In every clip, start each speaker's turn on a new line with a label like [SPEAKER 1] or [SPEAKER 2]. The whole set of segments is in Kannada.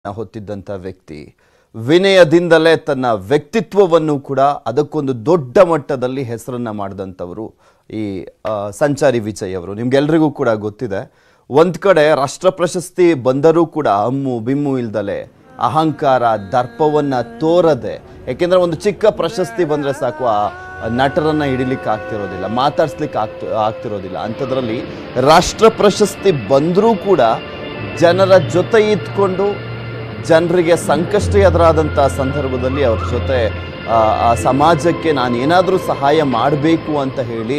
[SPEAKER 1] ಹೊತ್ತಿದ್ದಂಥ ವ್ಯಕ್ತಿ ವಿನಯದಿಂದಲೇ ತನ್ನ ವ್ಯಕ್ತಿತ್ವವನ್ನು ಕೂಡ ಅದಕ್ಕೊಂದು ದೊಡ್ಡ ಮಟ್ಟದಲ್ಲಿ ಹೆಸರನ್ನ ಮಾಡಿದಂಥವರು ಈ ಆ, ಸಂಚಾರಿ ವಿಜಯ್ ಅವರು ನಿಮ್ಗೆಲ್ರಿಗೂ ಕೂಡ ಗೊತ್ತಿದೆ ಒಂದ್ ಕಡೆ ರಾಷ್ಟ್ರ ಪ್ರಶಸ್ತಿ ಬಂದರೂ ಕೂಡ ಹಮ್ಮು ಬಿಮ್ಮು ಇಲ್ದಲೆ ಅಹಂಕಾರ ದರ್ಪವನ್ನ ತೋರದೆ ಯಾಕೆಂದ್ರೆ ಒಂದು ಚಿಕ್ಕ ಪ್ರಶಸ್ತಿ ಬಂದ್ರೆ ಸಾಕು ಆ ನಟರನ್ನ ಹಿಡಿಲಿಕ್ಕೆ ಆಗ್ತಿರೋದಿಲ್ಲ ಮಾತಾಡ್ಸ್ಲಿಕ್ಕೆ ಆಗ್ತಿ ಆಗ್ತಿರೋದಿಲ್ಲ ಅಂಥದ್ರಲ್ಲಿ ರಾಷ್ಟ್ರ ಪ್ರಶಸ್ತಿ ಬಂದರೂ ಕೂಡ ಜನರ ಜೊತೆ ಇದ್ಕೊಂಡು ಜನರಿಗೆ ಸಂಕಷ್ಟ ಎದುರಾದಂಥ ಸಂದರ್ಭದಲ್ಲಿ ಅವ್ರ ಜೊತೆ ಆ, ಆ ಸಮಾಜಕ್ಕೆ ನಾನು ಏನಾದರೂ ಸಹಾಯ ಮಾಡಬೇಕು ಅಂತ ಹೇಳಿ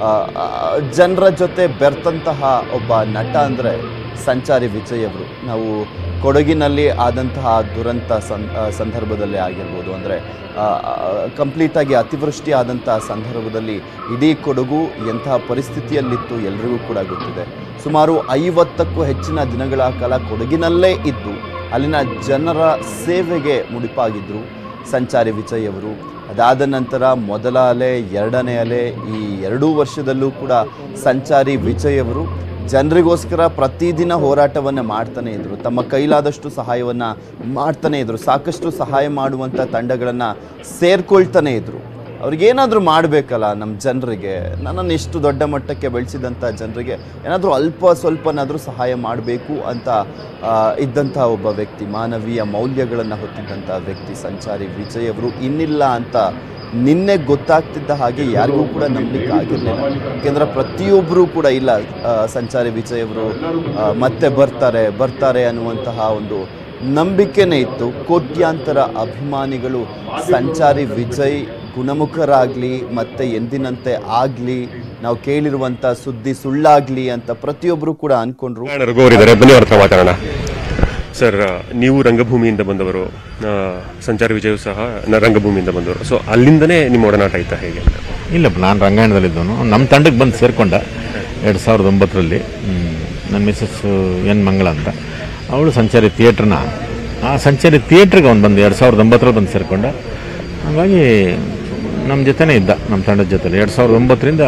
[SPEAKER 1] ಜನರ ಜೊತೆ ಬೆರ್ತಂತಹ ಒಬ್ಬ ನಟ ಅಂದರೆ ಸಂಚಾರಿ ವಿಜಯ್ ಅವರು ನಾವು ಕೊಡಗಿನಲ್ಲಿ ಆದಂತಹ ದುರಂತ ಸಂ ಆ, ಸಂದರ್ಭದಲ್ಲಿ ಆಗಿರ್ಬೋದು ಅಂದರೆ ಕಂಪ್ಲೀಟಾಗಿ ಅತಿವೃಷ್ಟಿ ಆದಂತಹ ಸಂದರ್ಭದಲ್ಲಿ ಇಡೀ ಕೊಡಗು ಎಂತಹ ಪರಿಸ್ಥಿತಿಯಲ್ಲಿತ್ತು ಎಲ್ರಿಗೂ ಕೂಡ ಗೊತ್ತಿದೆ ಸುಮಾರು ಐವತ್ತಕ್ಕೂ ಹೆಚ್ಚಿನ ದಿನಗಳ ಕಾಲ ಕೊಡಗಿನಲ್ಲೇ ಇದ್ದು ಅಲ್ಲಿನ ಜನರ ಸೇವೆಗೆ ಮುಡಿಪಾಗಿದ್ದರು ಸಂಚಾರಿ ವಿಜಯ್ ಅವರು ಅದಾದ ನಂತರ ಮೊದಲ ಅಲೆ ಎರಡನೇ ಅಲೆ ಈ ಎರಡೂ ವರ್ಷದಲ್ಲೂ ಕೂಡ ಸಂಚಾರಿ ವಿಜಯ್ ಅವರು ಜನರಿಗೋಸ್ಕರ ಪ್ರತಿದಿನ ಹೋರಾಟವನ್ನು ಮಾಡ್ತಾನೆ ಇದ್ರು ತಮ್ಮ ಕೈಲಾದಷ್ಟು ಸಹಾಯವನ್ನು ಮಾಡ್ತಾನೆ ಇದ್ರು ಸಾಕಷ್ಟು ಸಹಾಯ ಮಾಡುವಂಥ ತಂಡಗಳನ್ನು ಸೇರ್ಕೊಳ್ತಾನೆ ಇದ್ರು ಅವ್ರಿಗೇನಾದರೂ ಮಾಡಬೇಕಲ್ಲ ನಮ್ಮ ಜನರಿಗೆ ನನ್ನನ್ನು ಇಷ್ಟು ದೊಡ್ಡ ಮಟ್ಟಕ್ಕೆ ಬೆಳೆಸಿದಂಥ ಜನರಿಗೆ ಏನಾದರೂ ಅಲ್ಪ ಸ್ವಲ್ಪನಾದರೂ ಸಹಾಯ ಮಾಡಬೇಕು ಅಂತ ಆ, ಇದ್ದಂಥ ಒಬ್ಬ ವ್ಯಕ್ತಿ ಮಾನವೀಯ ಮೌಲ್ಯಗಳನ್ನು ಹೊತ್ತಿದ್ದಂಥ ವ್ಯಕ್ತಿ ಸಂಚಾರಿ ವಿಜಯ್ ಅವರು ಇನ್ನಿಲ್ಲ ಅಂತ ನಿನ್ನೆ ಗೊತ್ತಾಗ್ತಿದ್ದ ಹಾಗೆ ಯಾರಿಗೂ ಕೂಡ ನಂಬಲಿಕ್ಕೆ ಆಗಿರಲಿಲ್ಲ ಯಾಕೆಂದ್ರೆ ಪ್ರತಿಯೊಬ್ಬರೂ ಕೂಡ ಇಲ್ಲ ಆ, ಸಂಚಾರಿ ವಿಜಯ್ ಅವರು ಆ, ಮತ್ತೆ ಬರ್ತಾರೆ ಬರ್ತಾರೆ ಅನ್ನುವಂತಹ ಒಂದು ನಂಬಿಕೆನೇ ಇತ್ತು ಕೋಟ್ಯಾಂತರ ಅಭಿಮಾನಿಗಳು ಸಂಚಾರಿ ವಿಜಯ್ ಗುಣಮುಖರಾಗಲಿ ಮತ್ತೆ ಎಂದಿನಂತೆ ಆಗಲಿ ನಾವು ಕೇಳಿರುವಂಥ ಸುದ್ದಿ ಸುಳ್ಳಾಗ್ಲಿ ಅಂತ ಪ್ರತಿಯೊಬ್ಬರು ಕೂಡ ಅನ್ಕೊಂಡ್ರು
[SPEAKER 2] ರಘುವರಿದ್ದಾರೆ ಬನ್ನಿ ಅವ್ರ ಹತ್ರ ಮಾತಾಡೋಣ ಸರ್ ನೀವು ರಂಗಭೂಮಿಯಿಂದ ಬಂದವರು ಆ, ಸಂಚಾರಿ ವಿಜಯ್ ಸಹ ನ- ರಂಗಭೂಮಿಯಿಂದ ಬಂದವರು ಸೊ ಅಲ್ಲಿಂದನೇ ನಿಮ್ಮ ಒಡನಾಟ ಆಯ್ತಾ ಹೇಗೆ ಅಂತ
[SPEAKER 3] ಇಲ್ಲಪ್ಪ ನಾನು ರಂಗಾಯಣದಲ್ಲಿದ್ದವನು ನಮ್ಮ ತಂಡಕ್ಕೆ ಬಂದು ಸೇರಿಕೊಂಡ ಎರಡು ಸಾವಿರದ ಒಂಬತ್ತರಲ್ಲಿ ನನ್ನ ಮಿಸ್ಸಸ್ ಎನ್ ಮಂಗಳ ಅಂತ ಅವಳು ಸಂಚಾರಿ ಥಿಯೇಟ್ರನ್ನ ಆ ಸಂಚಾರಿ ಥಿಯೇಟ್ರಿಗೆ ಅವ್ನು ಬಂದು ಎರಡು ಸಾವಿರದ ಒಂಬತ್ತರಲ್ಲಿ ಬಂದು ಸೇರಿಕೊಂಡ ಹಾಗಾಗಿ ನಮ್ಮ ಜೊತೆನೇ ಇದ್ದ ನಮ್ಮ ತಂಡದ ಜೊತೆಲಿ ಎರಡು ಸಾವಿರದ ಒಂಬತ್ತರಿಂದ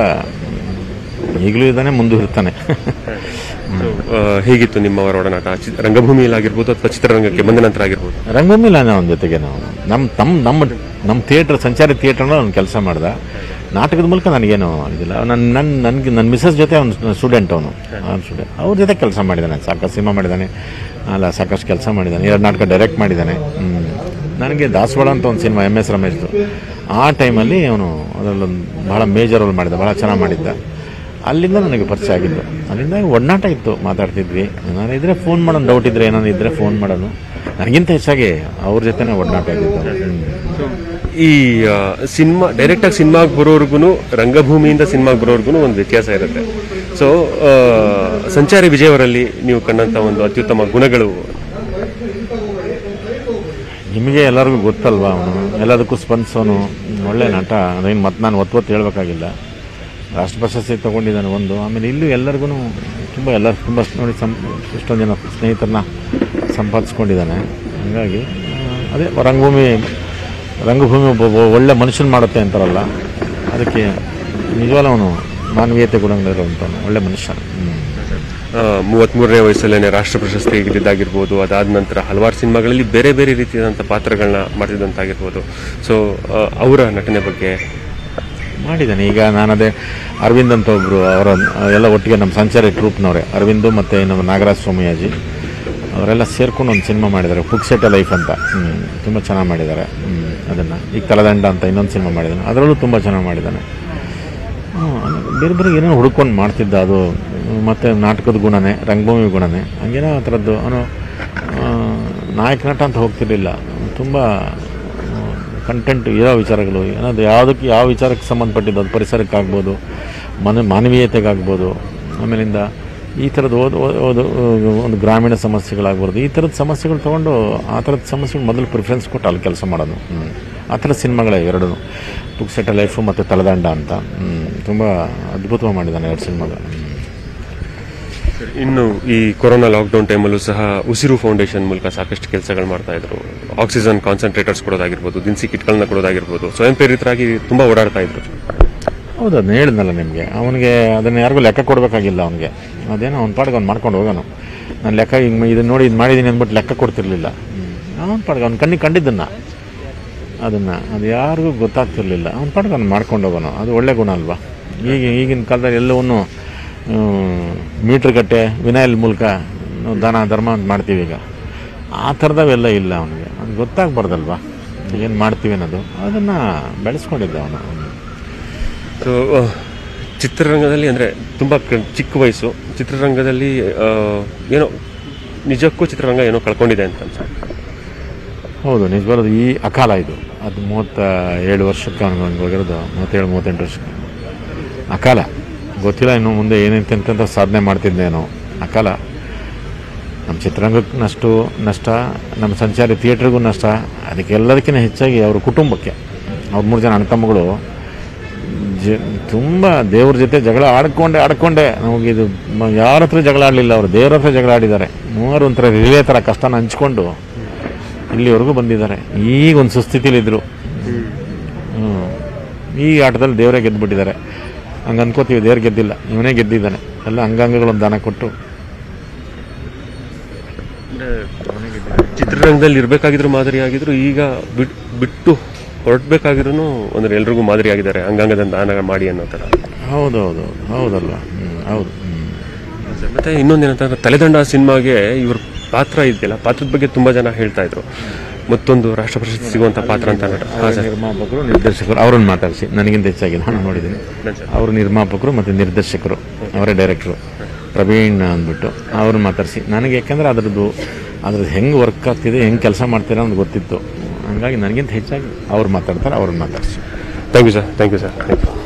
[SPEAKER 3] ಈಗಲೂ ಇದ್ದಾನೆ ಮುಂದೂ ಇರ್ತಾನೆ
[SPEAKER 2] ಆ, ಹೇಗಿತ್ತು ನಿಮ್ಮ ಅವರ ಒಡನಾಟ ಚಿ- ರಂಗಭೂಮಿಯಲ್ಲಾಗಿರ್ಬೋದು ಅಥವಾ ಚಿತ್ರರಂಗಕ್ಕೆ ಬಂದ ನಂತರ ಆಗಿರ್ಬೋದು
[SPEAKER 3] ರಂಗಭೂಮಿಲ ಅವನ ಜೊತೆಗೆ ನಾವು ನಮ್ಮ ತಮ್ಮ ನಮ್ಮ ನಮ್ಮ ಥಿಯೇಟ್ರ್ ಸಂಚಾರಿ ಥಿಯೇಟ್ರನ್ನ ಅವ್ನು ಕೆಲಸ ಮಾಡ್ದ ನಾಟಕದ ಮೂಲಕ ನನಗೇನು ಇದಿಲ್ಲ ನನ್ನ ನನ್ನ ನನಗೆ ನನ್ನ ಮಿಸ್ಸಸ್ ಜೊತೆ ಅವನು ಸ್ಟೂಡೆಂಟ್ ಅವನು ಅವ್ನು ಸ್ಟೂಡೆಂಟ್ ಅವ್ರ ಜೊತೆ ಕೆಲಸ ಮಾಡಿದ್ದಾನೆ ಸಾಕಷ್ಟು ಸಿನಿಮಾ ಮಾಡಿದ್ದಾನೆ ಅಲ್ಲ ಸಾಕಷ್ಟು ಕೆಲಸ ಮಾಡಿದ್ದಾನೆ ಎರಡು ನಾಟಕ ಡೈರೆಕ್ಟ್ ಮಾಡಿದ್ದಾನೆ ಹ್ಮ್. ನನಗೆ ದಾಸವಾಳ ಅಂತ ಒಂದು ಸಿನಿಮಾ ಎಮ್ ಎಸ್ ರಮೇಶ್ದು ಆ ಟೈಮಲ್ಲಿ ಅವನು ಅದರಲ್ಲೊಂದು ಭಾಳ ಮೇಜರ್ ರೋಲ್ ಮಾಡಿದ್ದ ಭಾಳ ಚೆನ್ನಾಗಿ ಮಾಡಿದ್ದ ಅಲ್ಲಿಂದ ನನಗೆ ಪರಿಚಯ ಆಗಿದ್ದು ಅಲ್ಲಿಂದ ಒಡನಾಟ ಇತ್ತು ಮಾತಾಡ್ತಿದ್ವಿ ನಾನು ಇದ್ರೆ ಫೋನ್ ಮಾಡೋನು ಡೌಟ್ ಇದ್ರೆ ಏನಾದ್ರು ಇದ್ರೆ ಫೋನ್ ಮಾಡೋನು ನನಗಿಂತ ಹೆಚ್ಚಾಗಿ ಅವ್ರ ಜೊತೆನೇ ಒಡನಾಟ ಆಗಿದ್ದು ಹ್ಮ್.
[SPEAKER 2] ಈ ಸಿನಿಮಾ ಡೈರೆಕ್ಟಾಗಿ ಸಿನಿಮಾಗೆ ಬರೋರ್ಗು ರಂಗಭೂಮಿಯಿಂದ ಸಿನಿಮಾಗೆ ಬರೋರ್ಗು ಒಂದು ವ್ಯತ್ಯಾಸ ಇರುತ್ತೆ ಸೊ ಸಂಚಾರಿ ವಿಜಯ್ ಅವರಲ್ಲಿ ನೀವು ಕಂಡಂಥ ಒಂದು ಅತ್ಯುತ್ತಮ ಗುಣಗಳು
[SPEAKER 3] ನಿಮಗೆ ಎಲ್ಲರಿಗೂ ಗೊತ್ತಲ್ವಾ ಅವನು ಎಲ್ಲದಕ್ಕೂ ಸ್ಪಂದಿಸೋನು ಒಳ್ಳೆ ನಟ ಅದೇನು ಮತ್ತೆ ನಾನು ಒತ್ತು ಹೇಳಬೇಕಾಗಿಲ್ಲ ರಾಷ್ಟ್ರ ಪ್ರಶಸ್ತಿ ತೊಗೊಂಡಿದ್ದಾನೆ ಒಂದು ಆಮೇಲೆ ಇಲ್ಲೂ ಎಲ್ಲರಿಗೂ ತುಂಬ ಎಲ್ಲರೂ ತುಂಬ ನೋಡಿ ಸಂ ಎಷ್ಟೊಂದು ಜನ ಸ್ನೇಹಿತರನ್ನ ಸಂಪಾದಿಸ್ಕೊಂಡಿದ್ದಾನೆ ಹಾಗಾಗಿ ಆ, ಅದೇ ರಂಗಭೂಮಿ ರಂಗಭೂಮಿ ಒಬ್ಬ ಒಬ್ಬ ಒಳ್ಳೆ ಮನುಷ್ಯನ ಮಾಡುತ್ತೆ ಅಂತಾರಲ್ಲ ಅದಕ್ಕೆ ನಿಜವಾಗ್ಲೂ ಅವನು ಮಾನವೀಯತೆ ಗುಣಗಳಿರುವಂಥವನು ಒಳ್ಳೆ ಮನುಷ್ಯ ಹ್ಮ್.
[SPEAKER 2] ಮೂವತ್ತ್ಮೂರನೇ ವಯಸ್ಸಲ್ಲೇ ರಾಷ್ಟ್ರ ಪ್ರಶಸ್ತಿ ಗೆದ್ದಿದ್ದಾಗಿರ್ಬೋದು ಅದಾದ ನಂತರ ಹಲವಾರು ಸಿನಿಮಾಗಳಲ್ಲಿ ಬೇರೆ ಬೇರೆ ರೀತಿಯಾದಂಥ ಪಾತ್ರಗಳನ್ನ ಮಾಡ್ತಿದ್ದಂತಾಗಿರ್ಬೋದು ಸೊ ಅವರ ನಟನೆ ಬಗ್ಗೆ
[SPEAKER 3] ಮಾಡಿದ್ದಾನೆ ಈಗ ನಾನದೇ ಅರವಿಂದ್ ಅಂತ ಒಬ್ಬರು ಅವರ ಎಲ್ಲ ಒಟ್ಟಿಗೆ ನಮ್ಮ ಸಂಚಾರಿ ಟ್ರೂಪ್ನವರೇ ಅರವಿಂದು ಮತ್ತು ನಮ್ಮ ನಾಗರಾಜ್ ಸೋಮಯಾಜಿ ಅವರೆಲ್ಲ ಸೇರ್ಕೊಂಡು ಒಂದು ಸಿನಿಮಾ ಮಾಡಿದ್ದಾರೆ ಪುಕ್ಸೆಟ ಲೈಫ್ ಅಂತ ತುಂಬ ಚೆನ್ನಾಗಿ ಮಾಡಿದ್ದಾರೆ ಅದನ್ನು ಈಗ ತಲದಂಡ ಅಂತ ಇನ್ನೊಂದು ಸಿನಿಮಾ ಮಾಡಿದ್ದಾನೆ ಅದರಲ್ಲೂ ತುಂಬ ಚೆನ್ನಾಗಿ ಮಾಡಿದ್ದಾನೆ ಹ್ಮ್, ಬೇರೆ ಬೇರೆ ಏನೇನು ಹುಡ್ಕೊಂಡು ಮಾಡ್ತಿದ್ದ ಅದು ಮತ್ತು ನಾಟಕದ ಗುಣನೇ ರಂಗಭೂಮಿ ಗುಣನೇ ಹಂಗೇನೋ ಆ ಥರದ್ದು ಅವನು ಆ, ನಾಯಕ ನಟ ಅಂತ ಹೋಗ್ತಿರ್ಲಿಲ್ಲ ತುಂಬ ಕಂಟೆಂಟ್ ಇರೋ ವಿಚಾರಗಳು ಏನಾದ್ರು ಯಾವುದಕ್ಕೆ ಯಾವ ವಿಚಾರಕ್ಕೆ ಸಂಬಂಧಪಟ್ಟಿದ್ದು ಅದು ಪರಿಸರಕ್ಕಾಗ್ಬೋದು ಮನ ಮಾನವೀಯತೆಗಾಗ್ಬೋದು ಆಮೇಲಿಂದ ಈ ಥರದ್ದು ಓದ್ ಓದ್- ಓದು ಒಂದು ಗ್ರಾಮೀಣ ಸಮಸ್ಯೆಗಳಾಗ್ಬೋದು ಈ ಥರದ ಸಮಸ್ಯೆಗಳು ತೊಗೊಂಡು ಆ ಥರದ ಸಮಸ್ಯೆಗಳು ಮೊದಲು ಪ್ರಿಫರೆನ್ಸ್ ಕೊಟ್ಟು ಅಲ್ಲಿ ಕೆಲಸ ಮಾಡೋದು ಹ್ಮ್. ಆ ಥರದ ಸಿನಿಮಾಗಳೇ ಎರಡೂ ಪುಕ್ಸೆಟ ಲೈಫು ಮತ್ತು ತಲದಂಡ ಅಂತ ತುಂಬ ಅದ್ಭುತವಾಗಿ ಮಾಡಿದ್ದಾನೆ ಎರಡು ಸಿನಿಮಾಗಳು ಹ್ಮ್.
[SPEAKER 2] ಇನ್ನು ಈ ಕೊರೋನಾ ಲಾಕ್ಡೌನ್ ಟೈಮಲ್ಲೂ ಸಹ ಉಸಿರು ಫೌಂಡೇಶನ್ ಮೂಲಕ ಸಾಕಷ್ಟು ಕೆಲಸಗಳು ಮಾಡ್ತಾ ಇದ್ರು ಆಕ್ಸಿಜನ್ ಕಾನ್ಸಂಟ್ರೇಟರ್ಸ್ ಕೊಡೋದಾಗಿರ್ಬೋದು ದಿನಸಿ ಕಿಟ್ಗಳನ್ನ ಕೊಡೋದಾಗಿರ್ಬೋದು ಸ್ವಯಂ ಪ್ರೇರಿತರಾಗಿ ತುಂಬ ಓಡಾಡ್ತಾ ಇದ್ರು
[SPEAKER 3] ಹೌದು ಅದನ್ನ ಹೇಳಿದ್ನಲ್ಲ ನಿಮಗೆ ಅವನಿಗೆ ಅದನ್ನು ಯಾರಿಗೂ ಲೆಕ್ಕ ಕೊಡಬೇಕಾಗಿಲ್ಲ ಅವನಿಗೆ ಅದೇನೋ ಅವ್ನ ಪಾಡಿಗೆ ಅವ್ನು ಮಾಡ್ಕೊಂಡು ಹೋಗೋನು ನಾನು ಲೆಕ್ಕ ಹಿಂಗೆ ಇದನ್ನು ನೋಡಿ ಇದು ಮಾಡಿದ್ದೀನಿ ಅಂದ್ಬಿಟ್ಟು ಲೆಕ್ಕ ಕೊಡ್ತಿರ್ಲಿಲ್ಲ ಅವನ ಪಾಡ್ಗೆ ಅವ್ನ ಕಣ್ಣಿಗೆ ಕಂಡಿದ್ದನ್ನು ಅದನ್ನು ಅದು ಯಾರಿಗೂ ಗೊತ್ತಾಗ್ತಿರ್ಲಿಲ್ಲ ಅವ್ನ ಪಾಡ್ಗೆ ಅವ್ನು ಮಾಡ್ಕೊಂಡು ಹೋಗೋನು ಅದು ಒಳ್ಳೆ ಗುಣ ಅಲ್ವಾ ಈಗ ಈಗಿನ ಕಾಲದಲ್ಲಿ ಎಲ್ಲವನ್ನೂ ಮೀಟ್ರ್ ಗಟ್ಟೆ ವಿನಾಯಿಲ್ ಮೂಲಕ ನಾವು ದಾನ ಧರ್ಮ ಅಂತ ಮಾಡ್ತೀವಿ ಈಗ ಆ ಥರದವೆಲ್ಲ ಇಲ್ಲ ಅವನಿಗೆ ಅವ್ನಿಗೆ ಗೊತ್ತಾಗ್ಬಾರ್ದಲ್ವಾ ಏನು ಮಾಡ್ತೀವಿ ಅನ್ನೋದು ಅದನ್ನು ಬೆಳೆಸ್ಕೊಂಡಿದ್ದ ಅವನು
[SPEAKER 2] ಸೊ ಚಿತ್ರರಂಗದಲ್ಲಿ ಅಂದರೆ ತುಂಬ ಚಿಕ್ಕ ವಯಸ್ಸು ಚಿತ್ರರಂಗದಲ್ಲಿ ಆ, ಏನೋ ನಿಜಕ್ಕೂ ಚಿತ್ರರಂಗ ಏನೋ ಕಳ್ಕೊಂಡಿದೆ ಅಂತ ಅನ್ಸುತ್ತೆ
[SPEAKER 3] ಹೌದು ನಿಜವಾದ ಈ ಅಕಾಲ ಇದು ಅದು ಮೂವತ್ತ ಏಳು ವರ್ಷಕ್ಕೆ ಅವ್ನಿಗೆ ಹೋಗಿರೋದು ಮೂವತ್ತೇಳು ಮೂವತ್ತೆಂಟು ವರ್ಷಕ್ಕೆ ಅಕಾಲ ಗೊತ್ತಿಲ್ಲ ಇನ್ನು ಮುಂದೆ ಏನೇಂತೆಂತ ಸಾಧನೆ ಮಾಡ್ತಿದ್ದೇನೋ ಅಕಾಲ ನಮ್ಮ ಚಿತ್ರರಂಗಕ್ಕೆ ನಷ್ಟು ನಷ್ಟ ನಮ್ಮ ಸಂಚಾರಿ ಥಿಯೇಟ್ರಿಗೂ ನಷ್ಟ ಅದಕ್ಕೆಲ್ಲದಕ್ಕಿಂತ ಹೆಚ್ಚಾಗಿ ಅವ್ರ ಕುಟುಂಬಕ್ಕೆ ಅವ್ರ ಮೂರು ಜನ ಅಣ್ಣ ತಮ್ಮಗಳು ಜ ತುಂಬ ದೇವ್ರ ಜೊತೆ ಜಗಳ ಆಡ್ಕೊಂಡೆ ಆಡ್ಕೊಂಡೆ ನಮಗಿದು ಮ- ಯಾರ ಹತ್ರ ಜಗಳ ಆಡಲಿಲ್ಲ ಅವರು ದೇವ್ರ ಹತ್ರ ಜಗಳ ಆಡಿದ್ದಾರೆ ಮೂವರು ಒಂಥರ ರಿಲೇ ಥರ ಕಷ್ಟನ ಹಂಚ್ಕೊಂಡು ಇಲ್ಲಿವರೆಗೂ ಬಂದಿದ್ದಾರೆ ಈಗ ಒಂದು ಸುಸ್ಥಿತಿಲಿದ್ರು ಹ್ಞೂ ಈ ಆಟದಲ್ಲಿ ದೇವರೇ ಗೆದ್ದುಬಿಟ್ಟಿದ್ದಾರೆ ಹಂಗೆ ಅನ್ಕೋತೀವಿ ದೇವ್ರು ಗೆದ್ದಿಲ್ಲ ಇವನೇ ಗೆದ್ದಿದ್ದಾನೆ ಎಲ್ಲ ಅಂಗಾಂಗಗಳನ್ನು ದಾನ ಕೊಟ್ಟು
[SPEAKER 2] ಚಿತ್ರರಂಗದಲ್ಲಿ ಇರಬೇಕಾಗಿದ್ರು ಮಾದರಿ ಆಗಿದ್ರು ಈಗ ಬಿಟ್ ಬಿಟ್ಟು ಹೊರಟ್ಬೇಕಾಗಿದ್ರು ಅಂದ್ರೆ ಎಲ್ರಿಗೂ ಮಾದರಿ ಆಗಿದ್ದಾರೆ ಅಂಗಾಂಗದ ದಾನ ಮಾಡಿ ಅನ್ನೋ ಥರ
[SPEAKER 3] ಹೌದು ಹೌದು ಹೌದು ಹೌದಲ್ವ ಹ್ಞೂ ಹೌದು ಹ್ಞೂ
[SPEAKER 2] ಮತ್ತೆ ಇನ್ನೊಂದೇನಂತಂದ್ರೆ ತಲೆದಂಡ ಸಿನಿಮಾಗೆ ಇವ್ರ ಪಾತ್ರ ಇದೆಯಲ್ಲ ಪಾತ್ರದ ಬಗ್ಗೆ ತುಂಬಾ ಜನ ಹೇಳ್ತಾ ಇದ್ರು ಮತ್ತೊಂದು ರಾಷ್ಟ್ರ ಪ್ರಶಸ್ತಿ ಸಿಗುವಂತ ಪಾತ್ರ ಅಂತ ನಟ ಹಾಂ ಸರ್
[SPEAKER 3] ನಿರ್ಮಾಪಕರು ನಿರ್ದೇಶಕರು ಅವ್ರನ್ನ ಮಾತಾಡಿಸಿ ನನಗಿಂತ ಹೆಚ್ಚಾಗಿ ನಾನು ನೋಡಿದ್ದೀನಿ ಅವರು ನಿರ್ಮಾಪಕರು ಮತ್ತು ನಿರ್ದೇಶಕರು ಅವರೇ ಡೈರೆಕ್ಟ್ರು ಪ್ರವೀಣ್ ಅಂದ್ಬಿಟ್ಟು ಅವ್ರನ್ನ ಮಾತಾಡಿಸಿ ನನಗೆ ಯಾಕೆಂದರೆ ಅದ್ರದ್ದು ಅದ್ರದ್ದು ಹೆಂಗೆ ವರ್ಕ್ ಆಗ್ತಿದೆ ಹೆಂಗೆ ಕೆಲಸ ಮಾಡ್ತೀರಾ ಅಂತ ಗೊತ್ತಿತ್ತು ಹಂಗಾಗಿ ನನಗಿಂತ ಹೆಚ್ಚಾಗಿ ಅವ್ರು ಮಾತಾಡ್ತಾರೆ ಅವ್ರನ್ನ ಮಾತಾಡಿಸಿ
[SPEAKER 2] thank you sir thank you sir thank you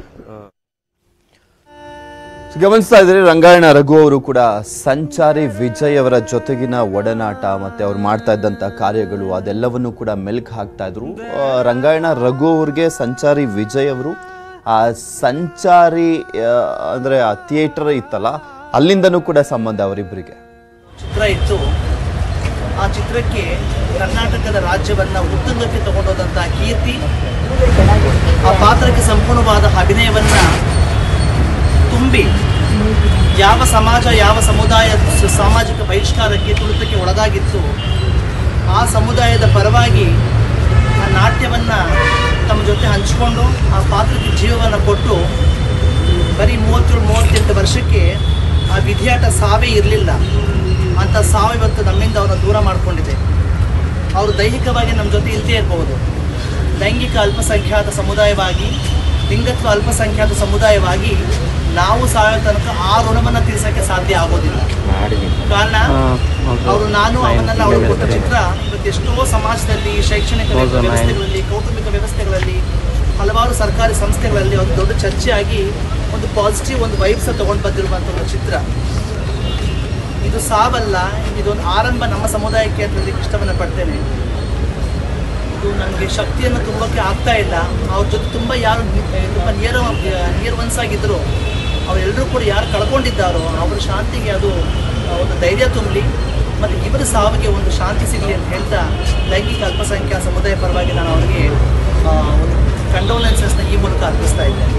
[SPEAKER 1] ಗಮನಿಸ್ತಾ ಇದ್ರೆ ರಂಗಾಯಣ ರಘು ಅವರು ಕೂಡ ಸಂಚಾರಿ ವಿಜಯ್ ಅವರ ಜೊತೆಗಿನ ಒಡನಾಟ ಮತ್ತೆ ಅವ್ರು ಮಾಡ್ತಾ ಇದ್ದಂತ ಕಾರ್ಯಗಳು ಅದೆಲ್ಲವನ್ನು ಕೂಡ ಮೆಲ್ಕ್ ಹಾಕ್ತಾ ಇದ್ರು ಆ, ರಂಗಾಯಣ ರಘು ಅವ್ರಿಗೆ ಸಂಚಾರಿ ವಿಜಯ್ ಅವರು ಆ ಸಂಚಾರಿ ಆ, ಅಂದ್ರೆ ಆ ಥಿಯೇಟರ್ ಇತ್ತಲ್ಲ ಅಲ್ಲಿಂದನೂ ಕೂಡ ಸಂಬಂಧ ಅವರಿಬ್ಬರಿಗೆ
[SPEAKER 4] ಚಿತ್ರ ಇತ್ತು ಆ ಚಿತ್ರಕ್ಕೆ ಕರ್ನಾಟಕದ ರಾಜ್ಯವನ್ನ ಉತ್ತುಂಗಕ್ಕೆ ತಗೊಂಡೋದಂತಹ ಕೀರ್ತಿ ಆ ಪಾತ್ರಕ್ಕೆ ಸಂಪೂರ್ಣವಾದ ಅಭಿನಯವನ್ನ ತುಂಬಿ ಯಾವ ಸಮಾಜ ಯಾವ ಸಮುದಾಯ ಸ- ಸಾಮಾಜಿಕ ಬಹಿಷ್ಕಾರಕ್ಕೆ ತುಳಿತಕ್ಕೆ ಒಳಗಾಗಿತ್ತು ಆ ಸಮುದಾಯದ ಪರವಾಗಿ ಆ ನಾಟ್ಯವನ್ನ ತಮ್ಮ ಜೊತೆ ಹಂಚಿಕೊಂಡು ಆ ಪಾತ್ರಕ್ಕೆ ಜೀವವನ್ನು ಕೊಟ್ಟು ಬರೀ ಮೂವತ್ತೇಳು ಮೂವತ್ತೆಂಟು ವರ್ಷಕ್ಕೆ ಆ ವಿಧಿಯಾಟ ಸಾವೇ ಇರಲಿಲ್ಲ ಅಂಥ ಸಾವು ಇವತ್ತು ನಮ್ಮಿಂದ ಅವರನ್ನು ದೂರ ಮಾಡಿಕೊಂಡಿದೆ ಅವರು ದೈಹಿಕವಾಗಿ ನಮ್ಮ ಜೊತೆ ಇಲ್ಲದೇ ಇರಬಹುದು ಲೈಂಗಿಕ ಅಲ್ಪಸಂಖ್ಯಾತ ಸಮುದಾಯವಾಗಿ ಲಿಂಗತ್ವ ಅಲ್ಪಸಂಖ್ಯಾತ ಸಮುದಾಯವಾಗಿ ನಾವು ಸಾಯೋ ತನಕ ಆ ಋಣವನ್ನು ತೀರ್ಸೋಕ್ಕೆ ಸಾಧ್ಯ ಆಗೋದಿಲ್ಲ ಕಾರಣ ಅವರು ನಾನು ಅವನನ್ನ ಅವರು ಕೊಟ್ಟ ಚಿತ್ರ ಇವತ್ತು ಎಷ್ಟೋ ಸಮಾಜದಲ್ಲಿ ಶೈಕ್ಷಣಿಕ ವ್ಯವಸ್ಥೆಗಳಲ್ಲಿ ಕೌಟುಂಬಿಕ ವ್ಯವಸ್ಥೆಗಳಲ್ಲಿ ಹಲವಾರು ಸರ್ಕಾರಿ ಸಂಸ್ಥೆಗಳಲ್ಲಿ ಒಂದು ದೊಡ್ಡ ಚರ್ಚೆಯಾಗಿ ಒಂದು ಪಾಸಿಟಿವ್ ಒಂದು ವೈಬ್ಸ್ ತಗೊಂಡು ಬಂದಿರುವಂಥ ಒಂದು ಚಿತ್ರ ಇದು ಸಾವಲ್ಲ ಇದೊಂದು ಆರಂಭ ನಮ್ಮ ಸಮುದಾಯಕ್ಕೆ ಅಂತ ಹೇಳಲಿಕ್ಕೆ ಇಷ್ಟವನ್ನು ಪಡ್ತೇನೆ ಇದು ನನಗೆ ಶಕ್ತಿಯನ್ನು ತುಂಬಕ್ಕೆ ಆಗ್ತಾ ಇಲ್ಲ ಅವ್ರ ಜೊತೆ ತುಂಬ ಯಾರು ನಿ- ತುಂಬ ನಿಯರ್ ನಿಯರ್ ಒನ್ಸ್ ಆಗಿದ್ರು ಅವರೆಲ್ಲರೂ ಕೂಡ ಯಾರು ಕಳ್ಕೊಂಡಿದ್ದಾರೋ ಅವರ ಶಾಂತಿಗೆ ಅದು ಆ, ಒಂದು ಧೈರ್ಯ ತುಂಬಲಿ ಮತ್ತು ಇವರ ಸಾವಿಗೆ ಒಂದು ಶಾಂತಿ ಸಿಗಲಿ ಅಂತ ಹೇಳ್ತಾ ಲೈಂಗಿಕ ಅಲ್ಪಸಂಖ್ಯಾತ ಸಮುದಾಯ ಪರವಾಗಿ ನಾನು ಅವರಿಗೆ ಆ, ಒಂದು ಕಂಡೋಲೆನ್ಸಸ್ನ ಈ ಮೂಲಕ ಅರ್ಪಿಸ್ತಾ ಇದ್ದೇನೆ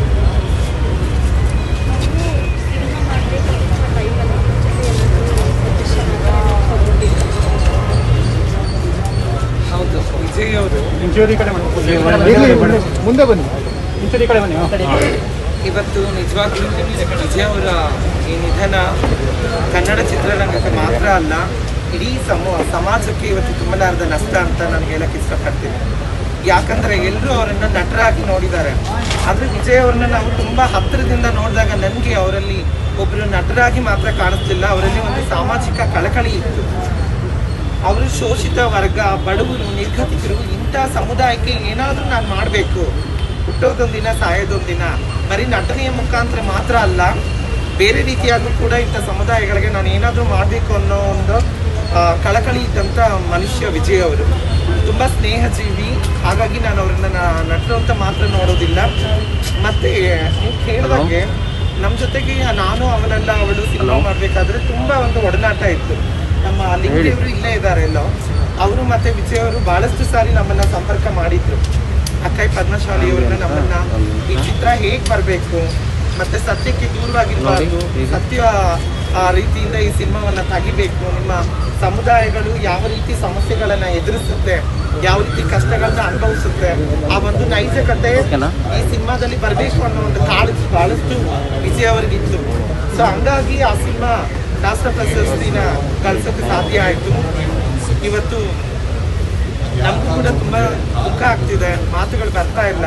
[SPEAKER 5] ಹೌದು ವಿಜಯ್ ಅವರು
[SPEAKER 6] ಇಂಚೂರಿ ಕಡೆ ಮುಂದೆ ಬನ್ನಿ ಇಂಚೂರಿ ಕಡೆ ಬನ್ನಿ
[SPEAKER 5] ಇವತ್ತು ನಿಜವಾಗ್ಲೂ ವಿಜಯ್ ಅವರ ಈ ನಿಧನ ಕನ್ನಡ ಚಿತ್ರರಂಗಕ್ಕೆ ಮಾತ್ರ ಅಲ್ಲ ಇಡೀ ಸಮೂ ಸಮಾಜಕ್ಕೆ ಇವತ್ತು ತುಂಬಲಾರದ ನಷ್ಟ ಅಂತ ನಾನು ಹೇಳಕ್ಕೆ ಇಷ್ಟಪಡ್ತೀನಿ ಯಾಕಂದ್ರೆ ಎಲ್ಲರೂ ಅವರನ್ನು ನಟರಾಗಿ ನೋಡಿದ್ದಾರೆ ಆದರೆ ವಿಜಯ್ ಅವ್ರನ್ನ ನಾವು ತುಂಬಾ ಹತ್ತಿರದಿಂದ ನೋಡಿದಾಗ ನನಗೆ ಅವರಲ್ಲಿ ಒಬ್ಬರು ನಟರಾಗಿ ಮಾತ್ರ ಕಾಣಿಸ್ಲಿಲ್ಲ ಅವರಲ್ಲಿ ಒಂದು ಸಾಮಾಜಿಕ ಕಳಕಳಿ ಇತ್ತು ಅವರು ಶೋಷಿತ ವರ್ಗ ಬಡವರು ನಿರ್ಗತಿಕರು ಇಂಥ ಸಮುದಾಯಕ್ಕೆ ಏನಾದರೂ ನಾನು ಮಾಡಬೇಕು ಹುಟ್ಟೋದೊಂದಿನ ಸಾಯೋದೊಂದಿನ ಬರೀ ನಟನೆಯ ಮುಖಾಂತರ ಮಾತ್ರ ಅಲ್ಲ ಬೇರೆ ರೀತಿಯಾಗೂ ಕೂಡ ಇಂಥ ಸಮುದಾಯಗಳಿಗೆ ನಾನು ಏನಾದರೂ ಮಾಡಬೇಕು ಅನ್ನೋ ಒಂದು ಆ, ಕಳಕಳಿ ಇದ್ದಂಥ ಮನುಷ್ಯ ವಿಜಯ್ ಅವರು ತುಂಬ ಸ್ನೇಹಜೀವಿ ಹಾಗಾಗಿ ನಾನು ಅವ್ರನ್ನ ನ- ನಟರು ಅಂತ ಮಾತ್ರ ನೋಡೋದಿಲ್ಲ ಮತ್ತೆ ನೀವು ಕೇಳಿದಾಗೆ ನಮ್ಮ ಜೊತೆಗೆ ನಾನು ಅವನೆಲ್ಲ ಅವಳು ಸಿನಿಮಾ ಮಾಡಬೇಕಾದ್ರೆ ತುಂಬ ಒಂದು ಒಡನಾಟ ಇತ್ತು ನಮ್ಮ ಲಿಂಗದೇವರು ಇಲ್ಲೇ ಇದ್ದಾರೆ ಎಲ್ಲೋ ಅವರು ಮತ್ತೆ ವಿಜಯ್ ಅವರು ಬಹಳಷ್ಟು ಸಾರಿ ನಮ್ಮನ್ನ ಸಂಪರ್ಕ ಮಾಡಿದ್ರು ಅಕ್ಕೈ ಪದ್ಮಶಾಲಿ ಅವ್ರನ್ನ ನಮ್ಮನ್ನ ಈ ಚಿತ್ರ ಹೇಗ್ ಬರಬೇಕು ಮತ್ತೆ ಸತ್ಯಕ್ಕೆ ದೂರವಾಗಿರ್ಬಾರ್ದು ಸತ್ಯ ಆ ರೀತಿಯಿಂದ ಈ ಸಿನಿಮಾವನ್ನ ತೆಗಿಬೇಕು ನಿಮ್ಮ ಸಮುದಾಯಗಳು ಯಾವ ರೀತಿ ಸಮಸ್ಯೆಗಳನ್ನ ಎದುರಿಸುತ್ತೆ ಯಾವ ರೀತಿ ಕಷ್ಟಗಳನ್ನ ಅನುಭವಿಸುತ್ತೆ ಆ ಒಂದು ನೈಜಕತೆ ಈ ಸಿನಿಮಾದಲ್ಲಿ ಬರಬೇಕು ಅನ್ನೋ ಒಂದು ಕಾಳಜಿ ಬಹಳಷ್ಟು ವಿಜಯ್ ಅವರಿಗಿತ್ತು ಸೊ ಹಂಗಾಗಿ ಆ ಸಿನಿಮಾ ರಾಷ್ಟ್ರ ಪ್ರಶಸ್ತಿನ ಗಳಿಸೋಕೆ ಸಾಧ್ಯ ಆಯಿತು ಇವತ್ತು ನಮಗೂ ಕೂಡ ತುಂಬಾ ದುಃಖ ಆಗ್ತಿದೆ ಮಾತುಗಳು ಬರ್ತಾ ಇಲ್ಲ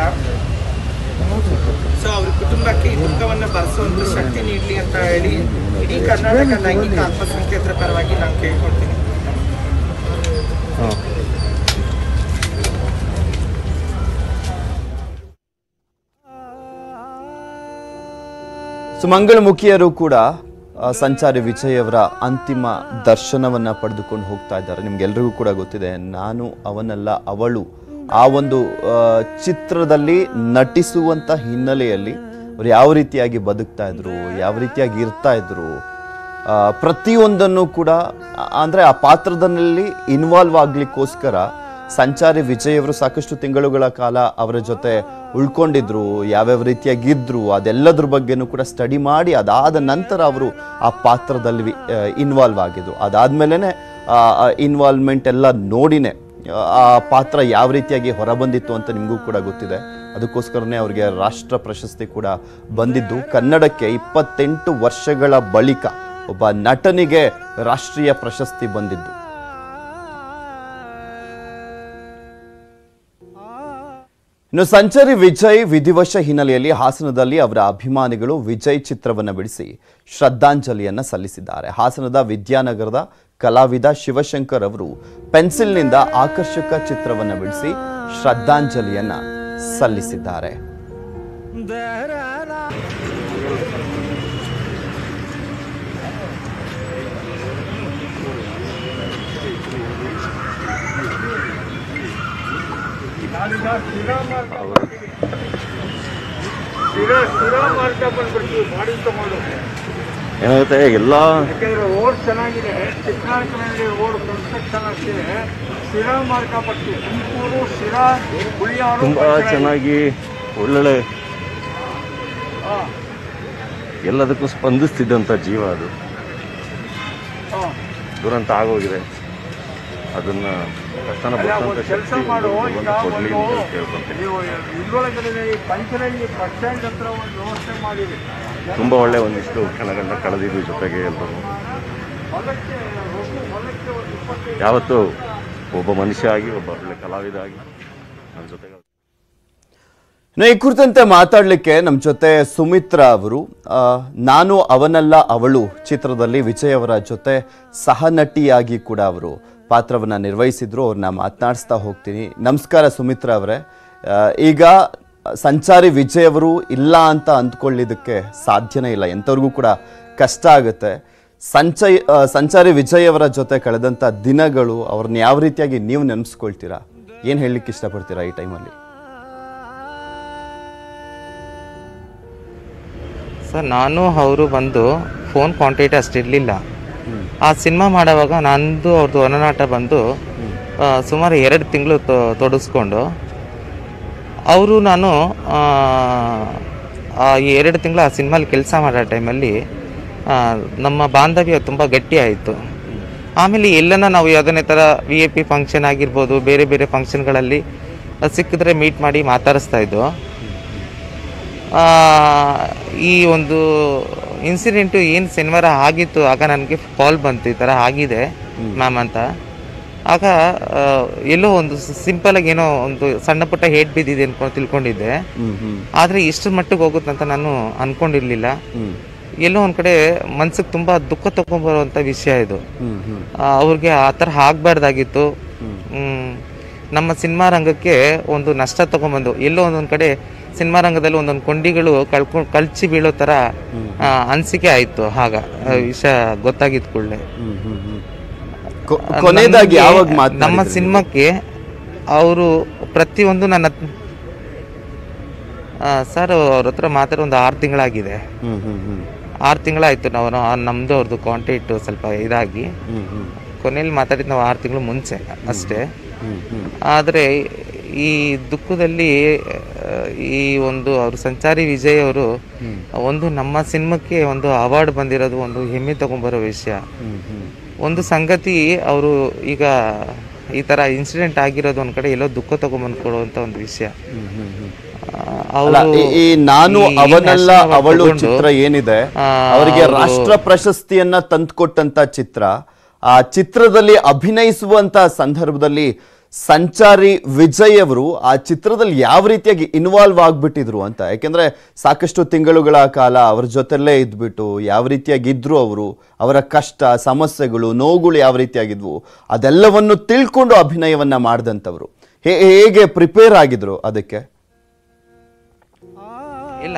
[SPEAKER 5] ಸೊ ಅವ್ರ ಕುಟುಂಬಕ್ಕೆ ಈ ದುಃಖವನ್ನ ಭರಿಸುವಂತ ಶಕ್ತಿ ನೀಡಲಿ ಅಂತ ಹೇಳಿ ಇಡೀ ಕರ್ನಾಟಕ ಲೈಂಗಿಕ ಅಲ್ಪಸಂಖ್ಯಾತರ ಪರವಾಗಿ ನಾನು ಕೇಳ್ಕೊಳ್ತೀನಿ
[SPEAKER 1] ಸುಮಂಗಳಮುಖಿಯರು ಕೂಡ ಆ, ಸಂಚಾರಿ ವಿಜಯ್ ಅವರ ಅಂತಿಮ ದರ್ಶನವನ್ನ ಪಡೆದುಕೊಂಡು ಹೋಗ್ತಾ ಇದ್ದಾರೆ ನಿಮ್ಗೆಲ್ರಿಗೂ ಕೂಡ ಗೊತ್ತಿದೆ ನಾನು ಅವನಲ್ಲ ಅವಳು ಆ ಒಂದು ಆ, ಚಿತ್ರದಲ್ಲಿ ನಟಿಸುವಂತ ಹಿನ್ನೆಲೆಯಲ್ಲಿ ಅವ್ರು ಯಾವ ರೀತಿಯಾಗಿ ಬದುಕ್ತಾ ಇದ್ರು ಯಾವ ರೀತಿಯಾಗಿ ಇರ್ತಾ ಇದ್ರು ಆ, ಪ್ರತಿಯೊಂದನ್ನು ಕೂಡ ಆ, ಅಂದ್ರೆ ಆ ಪಾತ್ರದಲ್ಲಿ ಇನ್ವಾಲ್ವ್ ಆಗ್ಲಿಕ್ಕೋಸ್ಕರ ಸಂಚಾರಿ ವಿಜಯ್ ಅವರು ಸಾಕಷ್ಟು ತಿಂಗಳುಗಳ ಕಾಲ ಅವರ ಜೊತೆ ಉಳ್ಕೊಂಡಿದ್ರು ಯಾವ್ಯಾವ ರೀತಿಯಾಗಿ ಇದ್ರು ಅದೆಲ್ಲದ್ರ ಬಗ್ಗೆನೂ ಕೂಡ ಸ್ಟಡಿ ಮಾಡಿ ಅದಾದ ನಂತರ ಅವರು ಆ ಪಾತ್ರದಲ್ಲಿ ಇನ್ವಾಲ್ವ್ ಆಗಿದ್ರು ಅದಾದ್ಮೇಲೆ ಇನ್ವಾಲ್ವ್ಮೆಂಟ್ ಎಲ್ಲ ನೋಡಿನೇ ಆ ಪಾತ್ರ ಯಾವ ರೀತಿಯಾಗಿ ಹೊರಬಂದಿತ್ತು ಅಂತ ನಿಮಗೂ ಕೂಡ ಗೊತ್ತಿದೆ ಅದಕ್ಕೋಸ್ಕರನೇ ಅವರಿಗೆ ರಾಷ್ಟ್ರ ಪ್ರಶಸ್ತಿ ಕೂಡ ಬಂದಿದ್ದು ಕನ್ನಡಕ್ಕೆ ಇಪ್ಪತ್ತೆಂಟು ವರ್ಷಗಳ ಬಳಿಕ ಒಬ್ಬ ನಟನಿಗೆ ರಾಷ್ಟ್ರೀಯ ಪ್ರಶಸ್ತಿ ಬಂದಿದ್ದು ಇನ್ನು ಸಂಚಾರಿ ವಿಜಯ್ ವಿಧಿವಶ ಹಿನ್ನೆಲೆಯಲ್ಲಿ ಹಾಸನದಲ್ಲಿ ಅವರ ಅಭಿಮಾನಿಗಳು ವಿಜಯ್ ಚಿತ್ರವನ್ನು ಬಿಡಿಸಿ ಶ್ರದ್ಧಾಂಜಲಿಯನ್ನ ಸಲ್ಲಿಸಿದ್ದಾರೆ ಹಾಸನದ ವಿದ್ಯಾನಗರದ ಕಲಾವಿದ ಶಿವಶಂಕರ್ ಅವರು ಪೆನ್ಸಿಲ್ನಿಂದ ಆಕರ್ಷಕ ಚಿತ್ರವನ್ನು ಬಿಡಿಸಿ ಶ್ರದ್ಧಾಂಜಲಿಯನ್ನ ಸಲ್ಲಿಸಿದ್ದಾರೆ
[SPEAKER 3] ಏನಾಗುತ್ತೆ ಎಲ್ಲ
[SPEAKER 6] ರೋಡ್ ಚೆನ್ನಾಗಿದೆ ಚಿಕ್ಕನಾಯಕನಲ್ಲಿ ರೋಡ್ ಕನ್ಸ್ಟ್ರಕ್ಷನ್ ಆಗ್ತಿದೆ ಶಿರಾ ಮಾರ್ಕಾಪಟ್ಟಿ ತುಮಕೂರು ಶಿರಾ ಹುಳಿಯಾರು
[SPEAKER 3] ತುಂಬ ಚೆನ್ನಾಗಿ ಒಳ್ಳೊಳ್ಳೆ ಎಲ್ಲದಕ್ಕೂ ಸ್ಪಂದಿಸ್ತಿದ್ದಂಥ ಜೀವ ಅದು ದುರಂತ ಆಗೋಗಿದೆ ಅದನ್ನ ಕಷ್ಟನ ಬರ್ತಂತ
[SPEAKER 6] ಕೆಲಸ
[SPEAKER 3] ಶಕ್ತಿ
[SPEAKER 6] ಮಾಡು
[SPEAKER 3] ಭಗವಂತ
[SPEAKER 6] ಈಗ
[SPEAKER 3] ಕೊಡ್ಲಿ
[SPEAKER 6] ಒಂದು
[SPEAKER 3] ಅಂತ ಕೇಳ್ಕೊಂತೀನಿ
[SPEAKER 6] ನೀವು ಇದ್ರೊಳಗಡೆ ಈ ಪಂಚರಲ್ಲಿ ಬಸ್ ಸ್ಟ್ಯಾಂಡ್ ಹತ್ರ ಒಂದು ವ್ಯವಸ್ಥೆ ಮಾಡಿರಿ
[SPEAKER 3] ತುಂಬ ಒಳ್ಳೆ ಒಂದಿಷ್ಟು ಕ್ಷಣಗಳನ್ನ ಕಳೆದಿದ್ವಿ ಜೊತೆಗೆ ಎಲ್ಲರೂ
[SPEAKER 6] ಹೊಲಕ್ಕೆ ಹೊಸ ಹೊಲಕ್ಕೆ ಒಂದು ಇಪ್ಪತ್ತೈದು
[SPEAKER 3] ಯಾವತ್ತೂ ಒಬ್ಬ ಮನುಷ್ಯ ಆಗಿ ಒಬ್ಬ ಒಳ್ಳೆ ಕಲಾವಿದ ಆಗಿ ನನ್ನ ಜೊತೆಗೆ
[SPEAKER 1] ಇನ್ನು ಈ ಕುರಿತಂತೆ ಮಾತಾಡಲಿಕ್ಕೆ ನಮ್ಮ ಜೊತೆ ಸುಮಿತ್ರಾ ಅವರು ಆ, ನಾನು ಅವನಲ್ಲ ಅವಳು ಚಿತ್ರದಲ್ಲಿ ವಿಜಯ್ ಅವರ ಜೊತೆ ಸಹನಟಿಯಾಗಿ ಕೂಡ ಅವರು ಪಾತ್ರವನ್ನ ನಿರ್ವಹಿಸಿದ್ರು ಅವ್ರನ್ನ ಮಾತನಾಡಿಸ್ತಾ ಹೋಗ್ತೀನಿ ನಮಸ್ಕಾರ ಸುಮಿತ್ರಾ ಅವರೇ ಆ, ಈಗ ಸಂಚಾರಿ ವಿಜಯ್ ಅವರು ಇಲ್ಲ ಅಂತ ಅಂದ್ಕೊಳ್ಳಿದ್ದಕ್ಕೆ ಸಾಧ್ಯನೇ ಇಲ್ಲ ಎಂಥವ್ರಿಗೂ ಕೂಡ ಕಷ್ಟ ಆಗುತ್ತೆ ಸಂಚಯ್ ಆ, ಸಂಚಾರಿ ವಿಜಯ್ ಅವರ ಜೊತೆ ಕಳೆದಂಥ ದಿನಗಳು ಅವ್ರನ್ನ ಯಾವ ರೀತಿಯಾಗಿ ನೀವು ನೆನೆಸ್ಕೊಳ್ತೀರಾ ಏನು ಹೇಳಲಿಕ್ಕೆ ಇಷ್ಟಪಡ್ತೀರಾ ಈ ಟೈಮಲ್ಲಿ
[SPEAKER 7] ಸರ್ ನಾನು ಅವರು ಬಂದು ಫೋನ್ ಕಾಂಟ್ಯಾಕ್ಟ್ ಅಷ್ಟಿರಲಿಲ್ಲ ಆ ಸಿನಿಮಾ ಮಾಡುವಾಗ ನಂದು ಅವ್ರದ್ದು ಒಡನಾಟ ಬಂದು ಆ, ಸುಮಾರು ಎರಡು ತಿಂಗಳು ತೊಡಗಿಸ್ಕೊಂಡು ಅವರು ನಾನು ಆ, ಆ ಎರಡು ತಿಂಗಳು ಆ ಸಿನಿಮಾಲಿ ಕೆಲಸ ಮಾಡೋ ಟೈಮಲ್ಲಿ ನಮ್ಮ ಬಾಂಧವ್ಯ ತುಂಬ ಗಟ್ಟಿ ಆಯಿತು ಆಮೇಲೆ ಎಲ್ಲನ ನಾವು ಯಾವುದನ್ನೇ ಥರ ವಿ ಎ ಪಿ ಫಂಕ್ಷನ್ ಆಗಿರ್ಬೋದು ಬೇರೆ ಬೇರೆ ಫಂಕ್ಷನ್ಗಳಲ್ಲಿ ಸಿಕ್ಕಿದ್ರೆ ಮೀಟ್ ಮಾಡಿ ಮಾತಾಡಿಸ್ತಾ ಇದ್ದು ಆ, ಈ ಒಂದು ಇನ್ಸಿಡೆಂಟು ಏನು ಶನಿವಾರ ಆಗಿತ್ತು ಆಗ ನನಗೆ ಕಾಲ್ ಬಂತು ಈ ಥರ ಆಗಿದೆ ಮ್ಯಾಮ್ ಅಂತ ಆಗ ಆ, ಎಲ್ಲೋ ಒಂದು ಸಿಂಪಲಾಗಿ ಏನೋ ಒಂದು ಸಣ್ಣ ಪುಟ್ಟ ಹೇಟ್ ಬಿದ್ದಿದೆ ಅನ್ಕೊಂಡು ತಿಳ್ಕೊಂಡಿದ್ದೆ ಆದರೆ ಇಷ್ಟು ಮಟ್ಟಿಗೆ ಹೋಗುತ್ತೆ ಅಂತ ನಾನು ಅನ್ಕೊಂಡಿರ್ಲಿಲ್ಲ ಎಲ್ಲೋ ಒಂದು ಕಡೆ ಮನ್ಸಿಗೆ ತುಂಬ ದುಃಖ ತಗೊಂಬರುವಂಥ ವಿಷಯ ಇದು ಆ, ಅವ್ರಿಗೆ ಆ ಥರ ಆಗಬಾರ್ದಾಗಿತ್ತು ನಮ್ಮ ಸಿನಿಮಾ ರಂಗಕ್ಕೆ ಒಂದು ನಷ್ಟ ತಗೊಂಬಂದು ಎಲ್ಲೋ ಒಂದೊಂದು ಕಡೆ ಸಿನಿಮಾ ರಂಗದಲ್ಲಿ ಒಂದೊಂದು ಕೊಂಡಿಗಳು ಕಳ್ಕೊಂಡು ಕಳ್ಚಿ ಬೀಳೋ ಥರ ಆ, ಅನಿಸಿಕೆ ಆಯಿತು ಆಗ ಆ, ವಿಷಯ ಗೊತ್ತಾಗಿದ್ದ ಕೂಡಲೇ
[SPEAKER 1] ಕೊ- ಕೊನೆಯದಾಗಿ ಯಾವಾಗ
[SPEAKER 7] ನಮ್ಮ
[SPEAKER 1] ಮಾತನಾಡಿದ್ರಿ
[SPEAKER 7] ಸಿನಿಮಾಕ್ಕೆ ಅವರು ಪ್ರತಿಯೊಂದು ನನ್ನ ಸರ್ ಅವ್ರ ಹತ್ರ ಮಾತಾಡಿ ಒಂದು ಆರು ತಿಂಗಳಾಗಿದೆ
[SPEAKER 1] ಹ್ಮ್ ಹ್ಮ್ ಹ್ಮ್
[SPEAKER 7] ಆರು ತಿಂಗಳಾಯ್ತು ನಾವು ನಾವು- ನಮ್ದು ಅವ್ರದ್ದು ಕಾಂಟ್ಯಾಕ್ಟ್ ಸ್ವಲ್ಪ ಇದಾಗಿ
[SPEAKER 1] ಹ್ಮ್ ಹ್ಮ್
[SPEAKER 7] ಕೊನೆಯಲ್ಲಿ ಮಾತಾಡಿದ್ದು ನಾವು ಆರು ತಿಂಗಳು ಮುಂಚೆ ಅಷ್ಟೇ
[SPEAKER 1] ಹ್ಮ್ ಹ್ಮ್
[SPEAKER 7] ಆದರೆ ಈ ದುಃಖದಲ್ಲಿ ಆ, ಈ ಒಂದು ಅವರು ಸಂಚಾರಿ ವಿಜಯ್ ಅವರು ಒಂದು ನಮ್ಮ ಸಿನಿಮಾಕ್ಕೆ ಒಂದು ಅವಾರ್ಡ್ ಬಂದಿರೋದು ಒಂದು ಹೆಮ್ಮೆ ತಗೊಂಬರೋ ವಿಷಯ ಒಂದು ಸಂಗತಿ ಅವರು ಈಗ ಈ ತರ ಇನ್ಸಿಡೆಂಟ್ ಆಗಿರೋದು ಒಂದ್ ಕಡೆ ಎಲ್ಲೋ ದುಃಖ ತಗೊಂಬಂದು ಕೊಡುವಂತ ಒಂದು ವಿಷಯ ಆ,
[SPEAKER 1] ಅಲ್ಲ
[SPEAKER 7] ಅವ್ರು
[SPEAKER 1] ಈ- ಈ ನಾನು
[SPEAKER 7] ಈ
[SPEAKER 1] ಅವನಲ್ಲ
[SPEAKER 7] national award
[SPEAKER 1] ಅವಳು
[SPEAKER 7] ತಗೊಂಡು,
[SPEAKER 1] ಚಿತ್ರ ಏನಿದೆ
[SPEAKER 7] ಆ,
[SPEAKER 1] ಅವರಿಗೆ
[SPEAKER 7] ಅವ್ರು-
[SPEAKER 1] ರಾಷ್ಟ್ರ ಪ್ರಶಸ್ತಿಯನ್ನ ತಂದುಕೊಟ್ಟಂತ ಚಿತ್ರ ಆ ಚಿತ್ರದಲ್ಲಿ ಅಭಿನಯಿಸುವಂತ ಸಂದರ್ಭದಲ್ಲಿ ಸಂಚಾರಿ ವಿಜಯ್ ಅವರು ಆ ಚಿತ್ರದಲ್ಲಿ ಯಾವ ರೀತಿಯಾಗಿ ಇನ್ವಾಲ್ವ್ ಆಗ್ಬಿಟ್ಟಿದ್ರು ಅಂತ ಯಾಕೆಂದ್ರೆ ಸಾಕಷ್ಟು ತಿಂಗಳುಗಳ ಕಾಲ ಅವ್ರ ಜೊತೆಲ್ಲೇ ಇದ್ಬಿಟ್ಟು ಯಾವ ರೀತಿಯಾಗಿ ಇದ್ರು ಅವರು ಅವರ ಕಷ್ಟ ಸಮಸ್ಯೆಗಳು ನೋವುಗಳು ಯಾವ ರೀತಿಯಾಗಿದ್ವು ಅದೆಲ್ಲವನ್ನು ತಿಳ್ಕೊಂಡು ಅಭಿನಯವನ್ನ ಮಾಡಿದಂಥವ್ರು ಹೇ- ಹೇಗೆ ಪ್ರಿಪೇರ್ ಆಗಿದ್ರು ಅದಕ್ಕೆ
[SPEAKER 7] ಇಲ್ಲ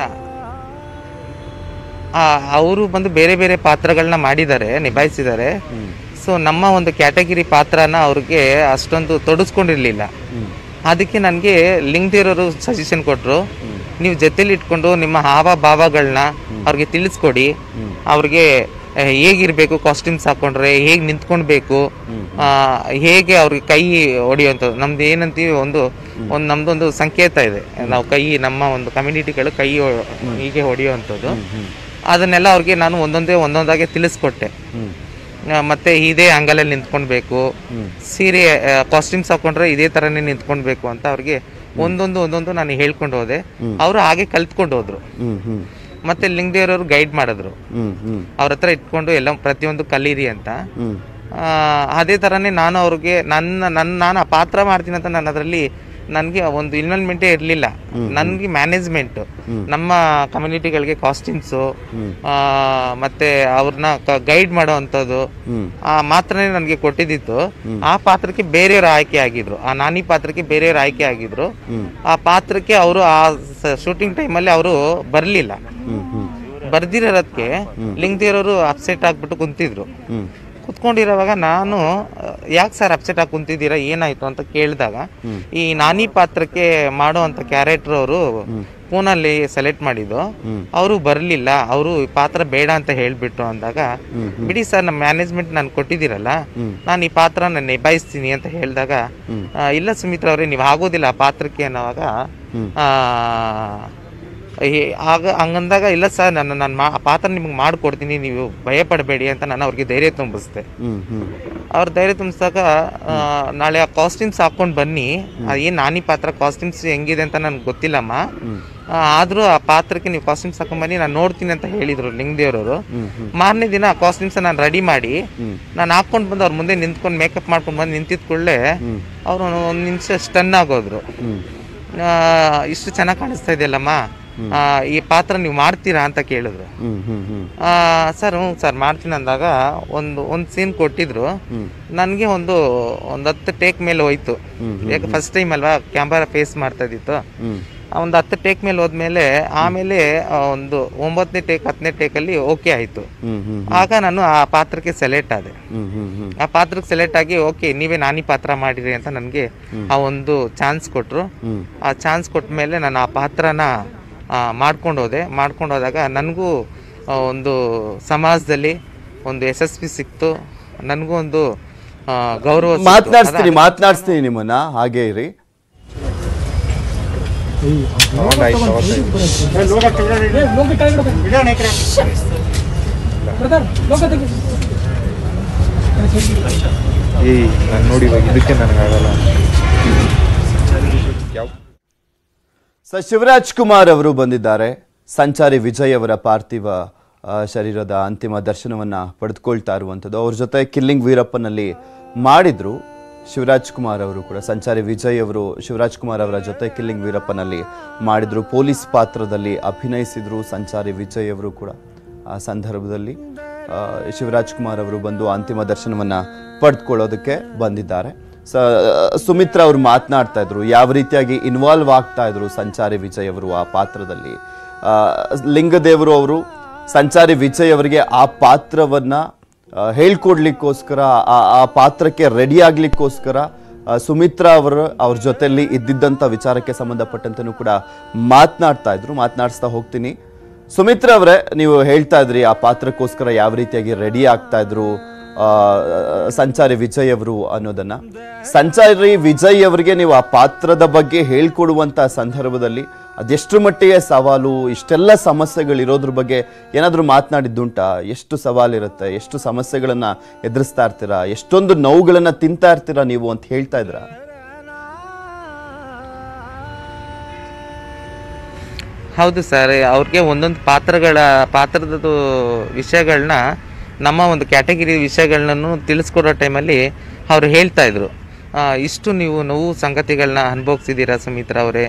[SPEAKER 7] ಅವರು ಬಂದು ಬೇರೆ ಬೇರೆ ಪಾತ್ರಗಳನ್ನ ಮಾಡಿದ್ದಾರೆ ನಿಭಾಯಿಸಿದ್ದಾರೆ ಸೊ ನಮ್ಮ ಒಂದು ಕ್ಯಾಟಗಿರಿ ಪಾತ್ರನ ಅವ್ರಿಗೆ ಅಷ್ಟೊಂದು ತೊಡಸ್ಕೊಂಡಿರ್ಲಿಲ್ಲ ಅದಕ್ಕೆ ನನಗೆ ಲಿಂಗ್ದಿರೋರು ಸಜೆಷನ್ ಕೊಟ್ಟರು ನೀವು ಜೊತೆಲಿ ಇಟ್ಕೊಂಡು ನಿಮ್ಮ ಹಾವ ಭಾವಗಳನ್ನ ಅವ್ರಿಗೆ ತಿಳಿಸ್ಕೊಡಿ ಅವ್ರಿಗೆ ಆ, ಹೇಗಿರ್ಬೇಕು ಕಾಸ್ಟ್ಯೂಮ್ಸ್ ಹಾಕೊಂಡ್ರೆ ಹೇಗೆ ನಿಂತ್ಕೊಳ್ಬೇಕು ಆ, ಹೇಗೆ ಅವ್ರಿಗೆ ಕೈ ಹೊಡಿಯುವಂಥದ್ದು ನಮ್ದು ಏನಂತೀವಿ ಒಂದು ಒಂದು ನಮ್ದೊಂದು ಸಂಕೇತ ಇದೆ ನಾವು ಕೈ ನಮ್ಮ ಒಂದು ಕಮ್ಯುನಿಟಿಗಳು ಕೈ ಹೊ- ಹೀಗೆ ಹೊಡೆಯುವಂಥದ್ದು ಅದನ್ನೆಲ್ಲ ಅವ್ರಿಗೆ ನಾನು ಒಂದೊಂದೇ ಒಂದೊಂದಾಗೆ ತಿಳಿಸ್ಕೊಟ್ಟೆ ಆ, ಮತ್ತೆ ಇದೇ ಆಂಗಲಲ್ಲಿ ನಿಂತ್ಕೊಳ್ಬೇಕು ಸೀರೆ ಕಾಸ್ಟ್ಯೂಮ್ಸ್ ಹಾಕೊಂಡ್ರೆ ಇದೇ ತರನೇ ನಿಂತ್ಕೊಳ್ಬೇಕು ಅಂತ ಅವ್ರಿಗೆ ಒಂದೊಂದು ಒಂದೊಂದು ನಾನು ಹೇಳ್ಕೊಂಡು ಹೋದೆ ಅವರು ಹಾಗೆ ಕಲ್ತ್ಕೊಂಡು ಹೋದ್ರು
[SPEAKER 1] ಹ್ಮ್ ಹ್ಮ್
[SPEAKER 7] ಮತ್ತೆ ಲಿಂಗದೇವರವರು ಗೈಡ್ ಮಾಡಿದ್ರು
[SPEAKER 1] ಹ್ಮ್ ಹ್ಮ್
[SPEAKER 7] ಅವ್ರ ಹತ್ರ ಇಟ್ಕೊಂಡು ಎಲ್ಲ ಪ್ರತಿಯೊಂದು ಕಲೀರಿ ಅಂತ
[SPEAKER 1] ಹ್ಮ್
[SPEAKER 7] ಆ, ಅದೇ ಥರನೇ ನಾನು ಅವ್ರಿಗೆ ನನ್ನ ನನ್ನ ನಾನು ಆ ಪಾತ್ರ ಮಾಡ್ತೀನಿ ಅಂತ ನಾನು ಅದರಲ್ಲಿ ನನಗೆ ಒಂದು ಇನ್ವಾಲ್ವ್ಮೆಂಟೇ ಇರಲಿಲ್ಲ ನನಗೆ ಮ್ಯಾನೇಜ್ಮೆಂಟ್ ನಮ್ಮ ಕಮ್ಯುನಿಟಿಗಳಿಗೆ ಕಾಸ್ಟ್ಯೂಮ್ಸು ಮತ್ತೆ ಅವ್ರನ್ನ ಗೈಡ್ ಮಾಡೋ ಅಂಥದ್ದು ಆ ಮಾತ್ರನೇ ನನಗೆ ಕೊಟ್ಟಿದ್ದಿತ್ತು ಆ ಪಾತ್ರಕ್ಕೆ ಬೇರೆಯವ್ರು ಆಯ್ಕೆ ಆಗಿದ್ರು ಆ ನಾನಿ ಪಾತ್ರಕ್ಕೆ ಬೇರೆಯವ್ರು ಆಯ್ಕೆ ಆಗಿದ್ರು ಆ ಪಾತ್ರಕ್ಕೆ ಅವರು ಆ ಶೂಟಿಂಗ್ ಟೈಮಲ್ಲಿ ಅವರು ಬರಲಿಲ್ಲ ಬರ್ದಿರೋದಕ್ಕೆ ಲಿಂಗದೇವ್ರವರು ಅಪ್ಸೆಟ್ ಆಗ್ಬಿಟ್ಟು ಕುಂತಿದ್ರು ಕುತ್ಕೊಂಡಿರೋವಾಗ ನಾನು ಯಾಕೆ ಸರ್ ಅಪ್ಸೆಟ್ ಆಗಿ ಕುಂತಿದ್ದೀರಾ ಏನಾಯ್ತು ಅಂತ ಕೇಳಿದಾಗ ಈ ನಾನಿ ಪಾತ್ರಕ್ಕೆ ಮಾಡೋ ಅಂತ ಕ್ಯಾರೆಕ್ಟರ್ ಅವರು ಪೂನಲ್ಲಿ ಸೆಲೆಕ್ಟ್ ಮಾಡಿದ್ದು ಅವರು ಬರಲಿಲ್ಲ ಅವರು ಈ ಪಾತ್ರ ಬೇಡ ಅಂತ ಹೇಳ್ಬಿಟ್ರು ಅಂದಾಗ ಬಿಡಿ ಸರ್ ನಮ್ಮ ಮ್ಯಾನೇಜ್ಮೆಂಟ್ ನಾನು ಕೊಟ್ಟಿದ್ದೀರಲ್ಲ ನಾನು ಈ ಪಾತ್ರ ನಾನು ನಿಭಾಯಿಸ್ತೀನಿ ಅಂತ ಹೇಳಿದಾಗ ಆ, ಇಲ್ಲ ಸುಮಿತ್ರಾ ಅವರೇ ನೀವು ಆಗೋದಿಲ್ಲ ಆ ಪಾತ್ರಕ್ಕೆ ಅನ್ನೋವಾಗ ಆ, ಈ- ಆಗ ಹಂಗಂದಾಗ ಇಲ್ಲ ಸರ್ ನಾನು ನಾನು ಮಾ ಆ ಪಾತ್ರ ನಿಮ್ಗೆ ಮಾಡಿಕೊಡ್ತೀನಿ ನೀವು ಭಯ ಪಡಬೇಡಿ ಅಂತ ನಾನು ಅವ್ರಿಗೆ ಧೈರ್ಯ ತುಂಬಿಸ್ದೆ
[SPEAKER 1] ಹ್ಮ್ ಹ್ಮ್
[SPEAKER 7] ಅವ್ರ ಧೈರ್ಯ ತುಂಬಿಸಿದಾಗ ನಾಳೆ ಆ ಕಾಸ್ಟ್ಯೂಮ್ಸ್ ಹಾಕೊಂಡು ಬನ್ನಿ ಏನು ನಾನಿ ಪಾತ್ರ ಕಾಸ್ಟ್ಯೂಮ್ಸ್ ಹೆಂಗಿದೆ ಅಂತ ನನಗೆ ಗೊತ್ತಿಲ್ಲಮ್ಮ ಆ, ಆದ್ರೂ ಆ ಪಾತ್ರಕ್ಕೆ ನೀವು ಕಾಸ್ಟ್ಯೂಮ್ಸ್ ಹಾಕೊಂಡ್ ಬನ್ನಿ ನಾನು ನೋಡ್ತೀನಿ ಅಂತ ಹೇಳಿದ್ರು ಲಿಂಗದೇವ್ರವರು ಮಾರನೇ ದಿನ ಆ ಕಾಸ್ಟ್ಯೂಮ್ಸ್ ನಾನು ರೆಡಿ ಮಾಡಿ ನಾನು ಹಾಕೊಂಡು ಬಂದು ಅವ್ರ ಮುಂದೆ ನಿಂತ್ಕೊಂಡು ಮೇಕಪ್ ಮಾಡ್ಕೊಂಡು ಬಂದು ನಿಂತಿದ್ ಕೂಡಲೇ ಅವರು ಒಂದು ನಿಮಿಷ ಸ್ಟನ್ ಆಗೋದ್ರು ಆ, ಇಷ್ಟು ಚೆನ್ನಾಗಿ ಕಾಣಿಸ್ತಾ ಇದೆಯಲ್ಲಮ್ಮ ಆ, ಈ ಪಾತ್ರ ನೀವು ಮಾಡ್ತೀರಾ ಅಂತ ಕೇಳಿದ್ರು
[SPEAKER 1] ಹ್ಮ್ ಹ್ಮ್ ಹ್ಮ್
[SPEAKER 7] ಆ, ಸರ್ ಹ್ಞೂ ಸರ್ ಮಾಡ್ತೀನಿ ಅಂದಾಗ ಒಂದು ಒಂದು ಸೀನ್ ಕೊಟ್ಟಿದ್ರು ನನಗೆ ಒಂದು ಒಂದು ಹತ್ತು ಟೇಕ್ ಮೇಲೆ ಹೋಯ್ತು ಯಾಕೆ ಫಸ್ಟ್ ಟೈಮ್ ಅಲ್ವಾ ಕ್ಯಾಮ್ರಾ ಫೇಸ್ ಮಾಡ್ತಾ ಇದ್ದಿತ್ತು ಆ ಒಂದು ಹತ್ತು ಟೇಕ್ ಮೇಲೆ ಹೋದ್ಮೇಲೆ ಆಮೇಲೆ ಆ, ಒಂದು ಒಂಬತ್ತನೇ ಟೇಕ್ ಹತ್ತನೇ ಟೇಕಲ್ಲಿ ಓಕೆ ಆಯಿತು
[SPEAKER 1] ಹ್ಮ್ ಹ್ಮ್
[SPEAKER 7] ಆಗ ನಾನು ಆ ಪಾತ್ರಕ್ಕೆ ಸೆಲೆಕ್ಟ್ ಆದೆ
[SPEAKER 1] ಹ್ಮ್ ಹ್ಮ್ ಹ್ಮ್
[SPEAKER 7] ಆ ಪಾತ್ರಕ್ಕೆ ಸೆಲೆಕ್ಟ್ ಆಗಿ ಓಕೆ ನೀವೇ ನಾನಿ ಪಾತ್ರ ಮಾಡಿರಿ ಅಂತ ನನಗೆ ಆ ಒಂದು ಚಾನ್ಸ್ ಕೊಟ್ಟರು ಆ ಚಾನ್ಸ್ ಕೊಟ್ಟ ಮೇಲೆ ನಾನು ಆ ಪಾತ್ರನ ಮಾಡ್ಕೊಂಡು ಹೋದೆ ಮಾಡ್ಕೊಂಡು ಹೋದಾಗ ನನಗೂ ಆ, ಒಂದು ಸಮಾಜದಲ್ಲಿ ಒಂದು ಯಶಸ್ವಿ ಸಿಕ್ತು ನನಗೂ ಒಂದು ಆ, ಗೌರವ ಸಿಕ್ತು.
[SPEAKER 1] ಮಾತನಾಡಿಸ್ತೀನಿ ಮಾತನಾಡಿಸ್ತೀನಿ ನಿಮ್ಮನ್ನ ಹಾಗೆ ಇರಿ
[SPEAKER 8] ಏಯ್ ನಾನು ನೋಡಿ ಇವಾಗ ಇದಕ್ಕೆ ನನಗಾಗಲ್ಲ
[SPEAKER 1] ಸರ್ ಶಿವರಾಜ್ ಕುಮಾರ್ ಅವರು ಬಂದಿದ್ದಾರೆ ಸಂಚಾರಿ ವಿಜಯ್ ಅವರ ಪಾರ್ಥಿವ ಆ, ಶರೀರದ ಅಂತಿಮ ದರ್ಶನವನ್ನ ಪಡೆದುಕೊಳ್ತಾ ಇರುವಂಥದ್ದು ಅವ್ರ ಜೊತೆ ಕಿಲ್ಲಿಂಗ್ ವೀರಪ್ಪನಲ್ಲಿ ಮಾಡಿದ್ರು ಶಿವರಾಜ್ ಕುಮಾರ್ ಅವರು ಕೂಡ ಸಂಚಾರಿ ವಿಜಯ್ ಅವರು ಶಿವರಾಜ್ ಕುಮಾರ್ ಅವರ ಜೊತೆ ಕಿಲ್ಲಿಂಗ್ ವೀರಪ್ಪನಲ್ಲಿ ಮಾಡಿದ್ರು ಪೊಲೀಸ್ ಪಾತ್ರದಲ್ಲಿ ಅಭಿನಯಿಸಿದ್ರು ಸಂಚಾರಿ ವಿಜಯ್ ಅವರು ಕೂಡ ಆ ಸಂದರ್ಭದಲ್ಲಿ ಆ, ಶಿವರಾಜ್ ಕುಮಾರ್ ಅವರು ಬಂದು ಅಂತಿಮ ದರ್ಶನವನ್ನ ಪಡೆದುಕೊಳ್ಳೋದಕ್ಕೆ ಬಂದಿದ್ದಾರೆ ಸ ಸುಮಿತ್ರಾ ಅವರು ಮಾತನಾಡ್ತಾ ಇದ್ರು ಯಾವ ರೀತಿಯಾಗಿ ಇನ್ವಾಲ್ವ್ ಆಗ್ತಾ ಇದ್ರು ಸಂಚಾರಿ ವಿಜಯ್ ಅವರು ಆ ಪಾತ್ರದಲ್ಲಿ ಆ, ಲಿಂಗದೇವರು ಅವರು ಸಂಚಾರಿ ವಿಜಯ್ ಅವರಿಗೆ ಆ ಪಾತ್ರವನ್ನ ಆ, ಹೇಳ್ಕೊಡ್ಲಿಕ್ಕೋಸ್ಕರ ಆ ಆ ಪಾತ್ರಕ್ಕೆ ರೆಡಿ ಆಗ್ಲಿಕ್ಕೋಸ್ಕರ ಆ, ಸುಮಿತ್ರಾ ಅವರು ಅವ್ರ ಜೊತೆಯಲ್ಲಿ ಇದ್ದಿದ್ದಂಥ ವಿಚಾರಕ್ಕೆ ಸಂಬಂಧಪಟ್ಟಂತೆನೂ ಕೂಡ ಮಾತನಾಡ್ತಾ ಇದ್ರು ಮಾತನಾಡಿಸ್ತಾ ಹೋಗ್ತೀನಿ ಸುಮಿತ್ರಾ ಅವರೇ ನೀವು ಹೇಳ್ತಾ ಇದ್ರಿ ಆ ಪಾತ್ರಕ್ಕೋಸ್ಕರ ಯಾವ ರೀತಿಯಾಗಿ ರೆಡಿ ಆಗ್ತಾ ಇದ್ರು ಆ, ಸಂಚಾರಿ ವಿಜಯ್ ಅವರು ಅನ್ನೋದನ್ನ ಸಂಚಾರಿ ವಿಜಯ್ ಅವರಿಗೆ ನೀವು ಆ ಪಾತ್ರದ ಬಗ್ಗೆ ಹೇಳ್ಕೊಡುವಂತ ಸಂದರ್ಭದಲ್ಲಿ ಅದೆಷ್ಟು ಮಟ್ಟಿಗೆ ಸವಾಲು ಇಷ್ಟೆಲ್ಲ ಸಮಸ್ಯೆಗಳಿರೋದ್ರ ಬಗ್ಗೆ ಏನಾದರೂ ಮಾತನಾಡಿದ್ದುಂಟಾ ಎಷ್ಟು ಸವಾಲಿರುತ್ತೆ ಎಷ್ಟು ಸಮಸ್ಯೆಗಳನ್ನ ಎದುರಿಸ್ತಾ ಇರ್ತೀರಾ ಎಷ್ಟೊಂದು ನೋವುಗಳನ್ನ ತಿಂತಾ ಇರ್ತೀರಾ ನೀವು ಅಂತ ಹೇಳ್ತಾ ಇದ್ರಾ
[SPEAKER 7] ಹೌದು ಸರ್ ಅವ್ರಿಗೆ ಒಂದೊಂದು ಪಾತ್ರಗಳ ಪಾತ್ರದ್ದು ವಿಷಯಗಳನ್ನ ನಮ್ಮ ಒಂದು ಕ್ಯಾಟಗಿರಿ ವಿಷಯಗಳನ್ನೂ ತಿಳಿಸ್ಕೊಡೋ ಟೈಮಲ್ಲಿ ಅವ್ರು ಹೇಳ್ತಾ ಇದ್ರು ಆ, ಇಷ್ಟು ನೀವು ನೋವು ಸಂಗತಿಗಳನ್ನ ಅನುಭವಿಸಿದ್ದೀರಾ ಸುಮಿತ್ರ ಅವರೇ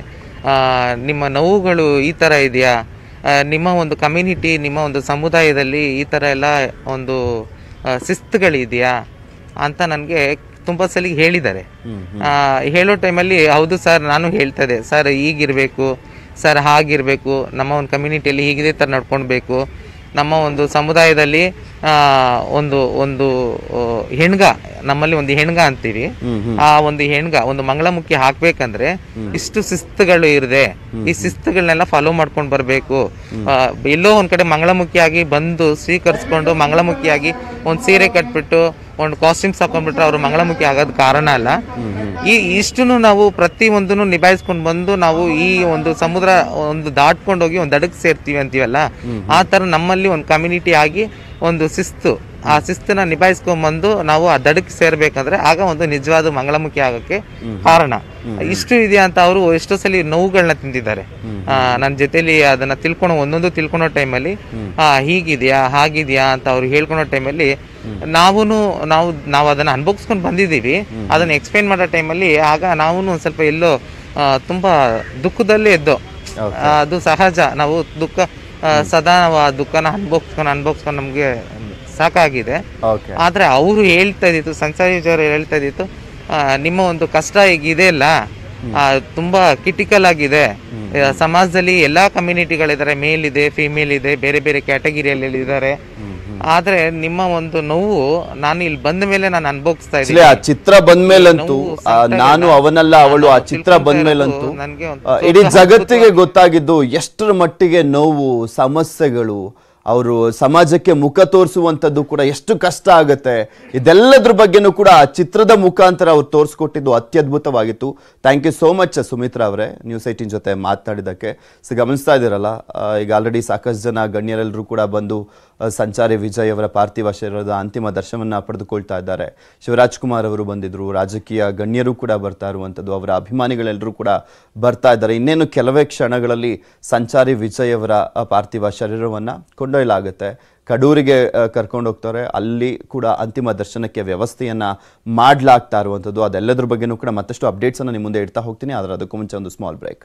[SPEAKER 7] ನಿಮ್ಮ ನೋವುಗಳು ಈ ಥರ ಇದೆಯಾ ಆ, ನಿಮ್ಮ ಒಂದು ಕಮ್ಯುನಿಟಿ ನಿಮ್ಮ ಒಂದು ಸಮುದಾಯದಲ್ಲಿ ಈ ಥರ ಎಲ್ಲ ಒಂದು ಆ, ಶಿಸ್ತುಗಳಿದೆಯಾ ಅಂತ ನನಗೆ ತುಂಬ ಸಲ ಹೇಳಿದ್ದಾರೆ ಆ, ಹೇಳೋ ಟೈಮಲ್ಲಿ ಹೌದು ಸರ್ ನಾನು ಹೇಳ್ತಾ ಇದ್ದೆ ಸರ್ ಹೀಗಿರಬೇಕು ಸರ್ ಹಾಗಿರಬೇಕು ನಮ್ಮ ಒಂದು ಕಮ್ಯುನಿಟಿಯಲ್ಲಿ ಹೀಗಿದೆ ಥರ ನಡ್ಕೊಳ್ಬೇಕು ನಮ್ಮ ಒಂದು ಸಮುದಾಯದಲ್ಲಿ ಆ, ಒಂದು ಒಂದು ಆ, ಹೆಣ್ಗ ನಮ್ಮಲ್ಲಿ ಒಂದು ಹೆಣ್ಗ ಅಂತೀವಿ ಆ ಒಂದು ಹೆಣ್ಗ ಒಂದು ಮಂಗಳಮುಖಿ ಹಾಕ್ಬೇಕಂದ್ರೆ ಇಷ್ಟು ಶಿಸ್ತುಗಳು ಇರದೆ ಈ ಶಿಸ್ತುಗಳನ್ನೆಲ್ಲ ಫಾಲೋ ಮಾಡ್ಕೊಂಡು ಬರಬೇಕು ಎಲ್ಲೋ ಒಂದ್ ಕಡೆ ಮಂಗಳಮುಖಿಯಾಗಿ ಬಂದು ಸ್ವೀಕರಿಸ್ಕೊಂಡು ಮಂಗಳಮುಖಿಯಾಗಿ ಒಂದು ಸೀರೆ ಕಟ್ಬಿಟ್ಟು ಒಂದು ಕಾಸ್ಟ್ಯೂಮ್ಸ್ ಹಾಕೊಂಡ್ಬಿಟ್ರೆ ಅವರು ಮಂಗಳಮುಖಿ ಆಗೋದು ಕಾರಣ ಅಲ್ಲ ಈ ಇಷ್ಟನ್ನು ನಾವು ಪ್ರತಿ ಒಂದನ್ನು ನಿಭಾಯಿಸ್ಕೊಂಡು ಬಂದು ನಾವು ಈ ಒಂದು ಸಮುದ್ರ ಒಂದು ದಾಟ್ಕೊಂಡು ಹೋಗಿ ಒಂದು ದಡಕ್ಕೆ ಸೇರ್ತೀವಿ ಅಂತೀವಲ್ಲ ಆ ಥರ ನಮ್ಮಲ್ಲಿ ಒಂದು ಕಮ್ಯುನಿಟಿ ಆಗಿ ಒಂದು ಶಿಸ್ತು ಆ ಶಿಸ್ತನ್ನ ನಿಭಾಯಿಸ್ಕೊಂಡ್ ಬಂದು ನಾವು ಆ ದಡಕ್ಕೆ ಸೇರ್ಬೇಕಂದ್ರೆ ಆಗ ಒಂದು ನಿಜವಾದ ಮಂಗಳಮುಖಿ ಆಗೋಕ್ಕೆ ಕಾರಣ ಇಷ್ಟು ಇದೆಯಾ ಅಂತ ಅವರು ಎಷ್ಟೋ ಸಲ ನೋವುಗಳನ್ನ ತಿಂದಿದ್ದಾರೆ ಆ, ನನ್ನ ಜೊತೆಲಿ ಅದನ್ನ ತಿಳ್ಕೊಳೋ ಒಂದೊಂದು ತಿಳ್ಕೊಳೋ ಟೈಮಲ್ಲಿ ಹೀಗಿದೆಯಾ ಹಾಗಿದೆಯಾ ಅಂತ ಅವ್ರು ಹೇಳ್ಕೊಳೋ ಟೈಮಲ್ಲಿ ನಾವು ನಾವು ನಾವು ಅದನ್ನ ಅನುಭವಿಸ್ಕೊಂಡು ಬಂದಿದ್ದೀವಿ ಅದನ್ನ ಎಕ್ಸ್ಪ್ಲೈನ್ ಮಾಡೋ ಟೈಮಲ್ಲಿ ಆಗ ನಾವು ಒಂದ್ ಸ್ವಲ್ಪ ಎಲ್ಲೋ ಆ, ತುಂಬಾ ದುಃಖದಲ್ಲೇ ಇದ್ದೋ ಆ, ಅದು ಸಹಜ ನಾವು ದುಃಖ ಆ, ಸದಾ ನಾವು ಆ ದುಃಖನ ಅನುಭವಿಸ್ಕೊಂಡು ಅನುಭವಿಸ್ಕೊಂಡು ನಮಗೆ ಸಾಕಾಗಿದೆ
[SPEAKER 1] ಓಕೆ
[SPEAKER 7] ಆದ್ರೆ ಅವರು ಹೇಳ್ತಾ ಇದ್ದಿತ್ತು ಸಂಸಾರಿ ವಿಚಾರ ಹೇಳ್ತಾ ಇದ್ದಿತ್ತು ಆ, ನಿಮ್ಮ ಒಂದು ಕಷ್ಟ ಈಗ ಇದೆ ಅಲ್ಲ ಆ, ತುಂಬಾ ಕ್ರಿಟಿಕಲ್ ಆಗಿದೆ ಆ, ಸಮಾಜದಲ್ಲಿ ಎಲ್ಲಾ ಕಮ್ಯುನಿಟಿಗಳಿದ್ದಾರೆ ಮೇಲ್ ಇದೆ ಫಿಮೇಲ್ ಇದೆ ಬೇರೆ ಬೇರೆ ಕ್ಯಾಟಗಿರಿಯಲ್ಲಿ ಇದ್ದಾರೆ ಆದ್ರೆ ನಿಮ್ಮ ಒಂದು ನೋವು ನಾನು ಇಲ್ಲಿ ಬಂದ ಮೇಲೆ ನಾನು ಅನುಭವಿಸ್ತಾ
[SPEAKER 1] ಆಕ್ಚುಲಿ ಆ
[SPEAKER 7] ಇದ್ದೀನಿ
[SPEAKER 1] ಚಿತ್ರ ಬಂದ್ಮೇಲಂತೂ
[SPEAKER 7] ನೋವು
[SPEAKER 1] ಆ,
[SPEAKER 7] ಸಂಕಟ
[SPEAKER 1] ನಾನು
[SPEAKER 7] ಎಲ್ಲ
[SPEAKER 1] ಅವನಲ್ಲ ಅವಳು ಆ
[SPEAKER 7] ನಾನು
[SPEAKER 1] ಚಿತ್ರ
[SPEAKER 7] ತಿಳ್ಕೊಂತಾ
[SPEAKER 1] ಬಂದ್ಮೇಲಂತೂ
[SPEAKER 7] ಇರೋದು ನನ್ಗೆ ಒಂದು
[SPEAKER 1] ಆ,
[SPEAKER 7] ದೊಡ್ಡ
[SPEAKER 1] ಇಡೀ ಜಗತ್ತಿಗೆ
[SPEAKER 7] ಅದ್ಭುತವಾದ-
[SPEAKER 1] ಗೊತ್ತಾಗಿದ್ದು ಎಷ್ಟರ ಮಟ್ಟಿಗೆ ನೋವು ಸಮಸ್ಯೆಗಳು ಅವರು ಸಮಾಜಕ್ಕೆ ಮುಖ ತೋರಿಸುವಂಥದ್ದು ಕೂಡ ಎಷ್ಟು ಕಷ್ಟ ಆಗುತ್ತೆ ಇದೆಲ್ಲದ್ರ ಬಗ್ಗೆನೂ ಕೂಡ ಆ ಚಿತ್ರದ ಮುಖಾಂತರ ಅವ್ರು ತೋರಿಸ್ಕೊಟ್ಟಿದ್ದು ಅತ್ಯದ್ಭುತವಾಗಿತ್ತು thank you so much Sumitra ಅವರೇ ನ್ಯೂಸ್ ಏಟಿನ್ ಜೊತೆ ಮಾತನಾಡಿದ್ದಕ್ಕೆ ಸೊ ಗಮನಿಸ್ತಾ ಇದ್ದೀರಲ್ಲ ಆ, ಈಗ ಆಲ್ರೆಡಿ ಸಾಕಷ್ಟು ಜನ ಗಣ್ಯರೆಲ್ಲರೂ ಕೂಡ ಬಂದು ಆ, ಸಂಚಾರಿ ವಿಜಯ್ ಅವರ ಪಾರ್ಥಿವ ಶರೀರದ ಅಂತಿಮ ದರ್ಶನವನ್ನ ಪಡೆದುಕೊಳ್ತಾ ಇದ್ದಾರೆ ಶಿವರಾಜ್ ಕುಮಾರ್ ಅವರು ಬಂದಿದ್ರು ರಾಜಕೀಯ ಗಣ್ಯರು ಕೂಡ ಬರ್ತಾ ಇರುವಂಥದ್ದು ಅವರ ಅಭಿಮಾನಿಗಳೆಲ್ಲರೂ ಕೂಡ ಬರ್ತಾ ಇದ್ದಾರೆ ಇನ್ನೇನು ಕೆಲವೇ ಕ್ಷಣಗಳಲ್ಲಿ ಸಂಚಾರಿ ವಿಜಯ್ ಅವರ ಆ, ಪಾರ್ಥಿವ ಶರೀರವನ್ನ ಕೊಂಡೊಯ್ಯಲಾಗುತ್ತೆ ಕಡೂರಿಗೆ ಕರ್ಕೊಂಡು ಹೋಗ್ತಾರೆ ಅಲ್ಲಿ ಕೂಡ ಅಂತಿಮ ದರ್ಶನಕ್ಕೆ ವ್ಯವಸ್ಥೆಯನ್ನ ಮಾಡ್ಲಾಗ್ತಾ ಇರುವಂಥದ್ದು ಅದೆಲ್ಲದ್ರ ಬಗ್ಗೆನೂ ಕೂಡ ಮತ್ತಷ್ಟು ಅಪ್ಡೇಟ್ಸ್ ಅನ್ನ ನಿಮ್ಮ ಮುಂದೆ ಇಡ್ತಾ ಹೋಗ್ತೀನಿ ಆದರೆ ಅದಕ್ಕೂ ಮುಂಚೆ ಒಂದು ಸ್ಮಾಲ್ ಬ್ರೇಕ್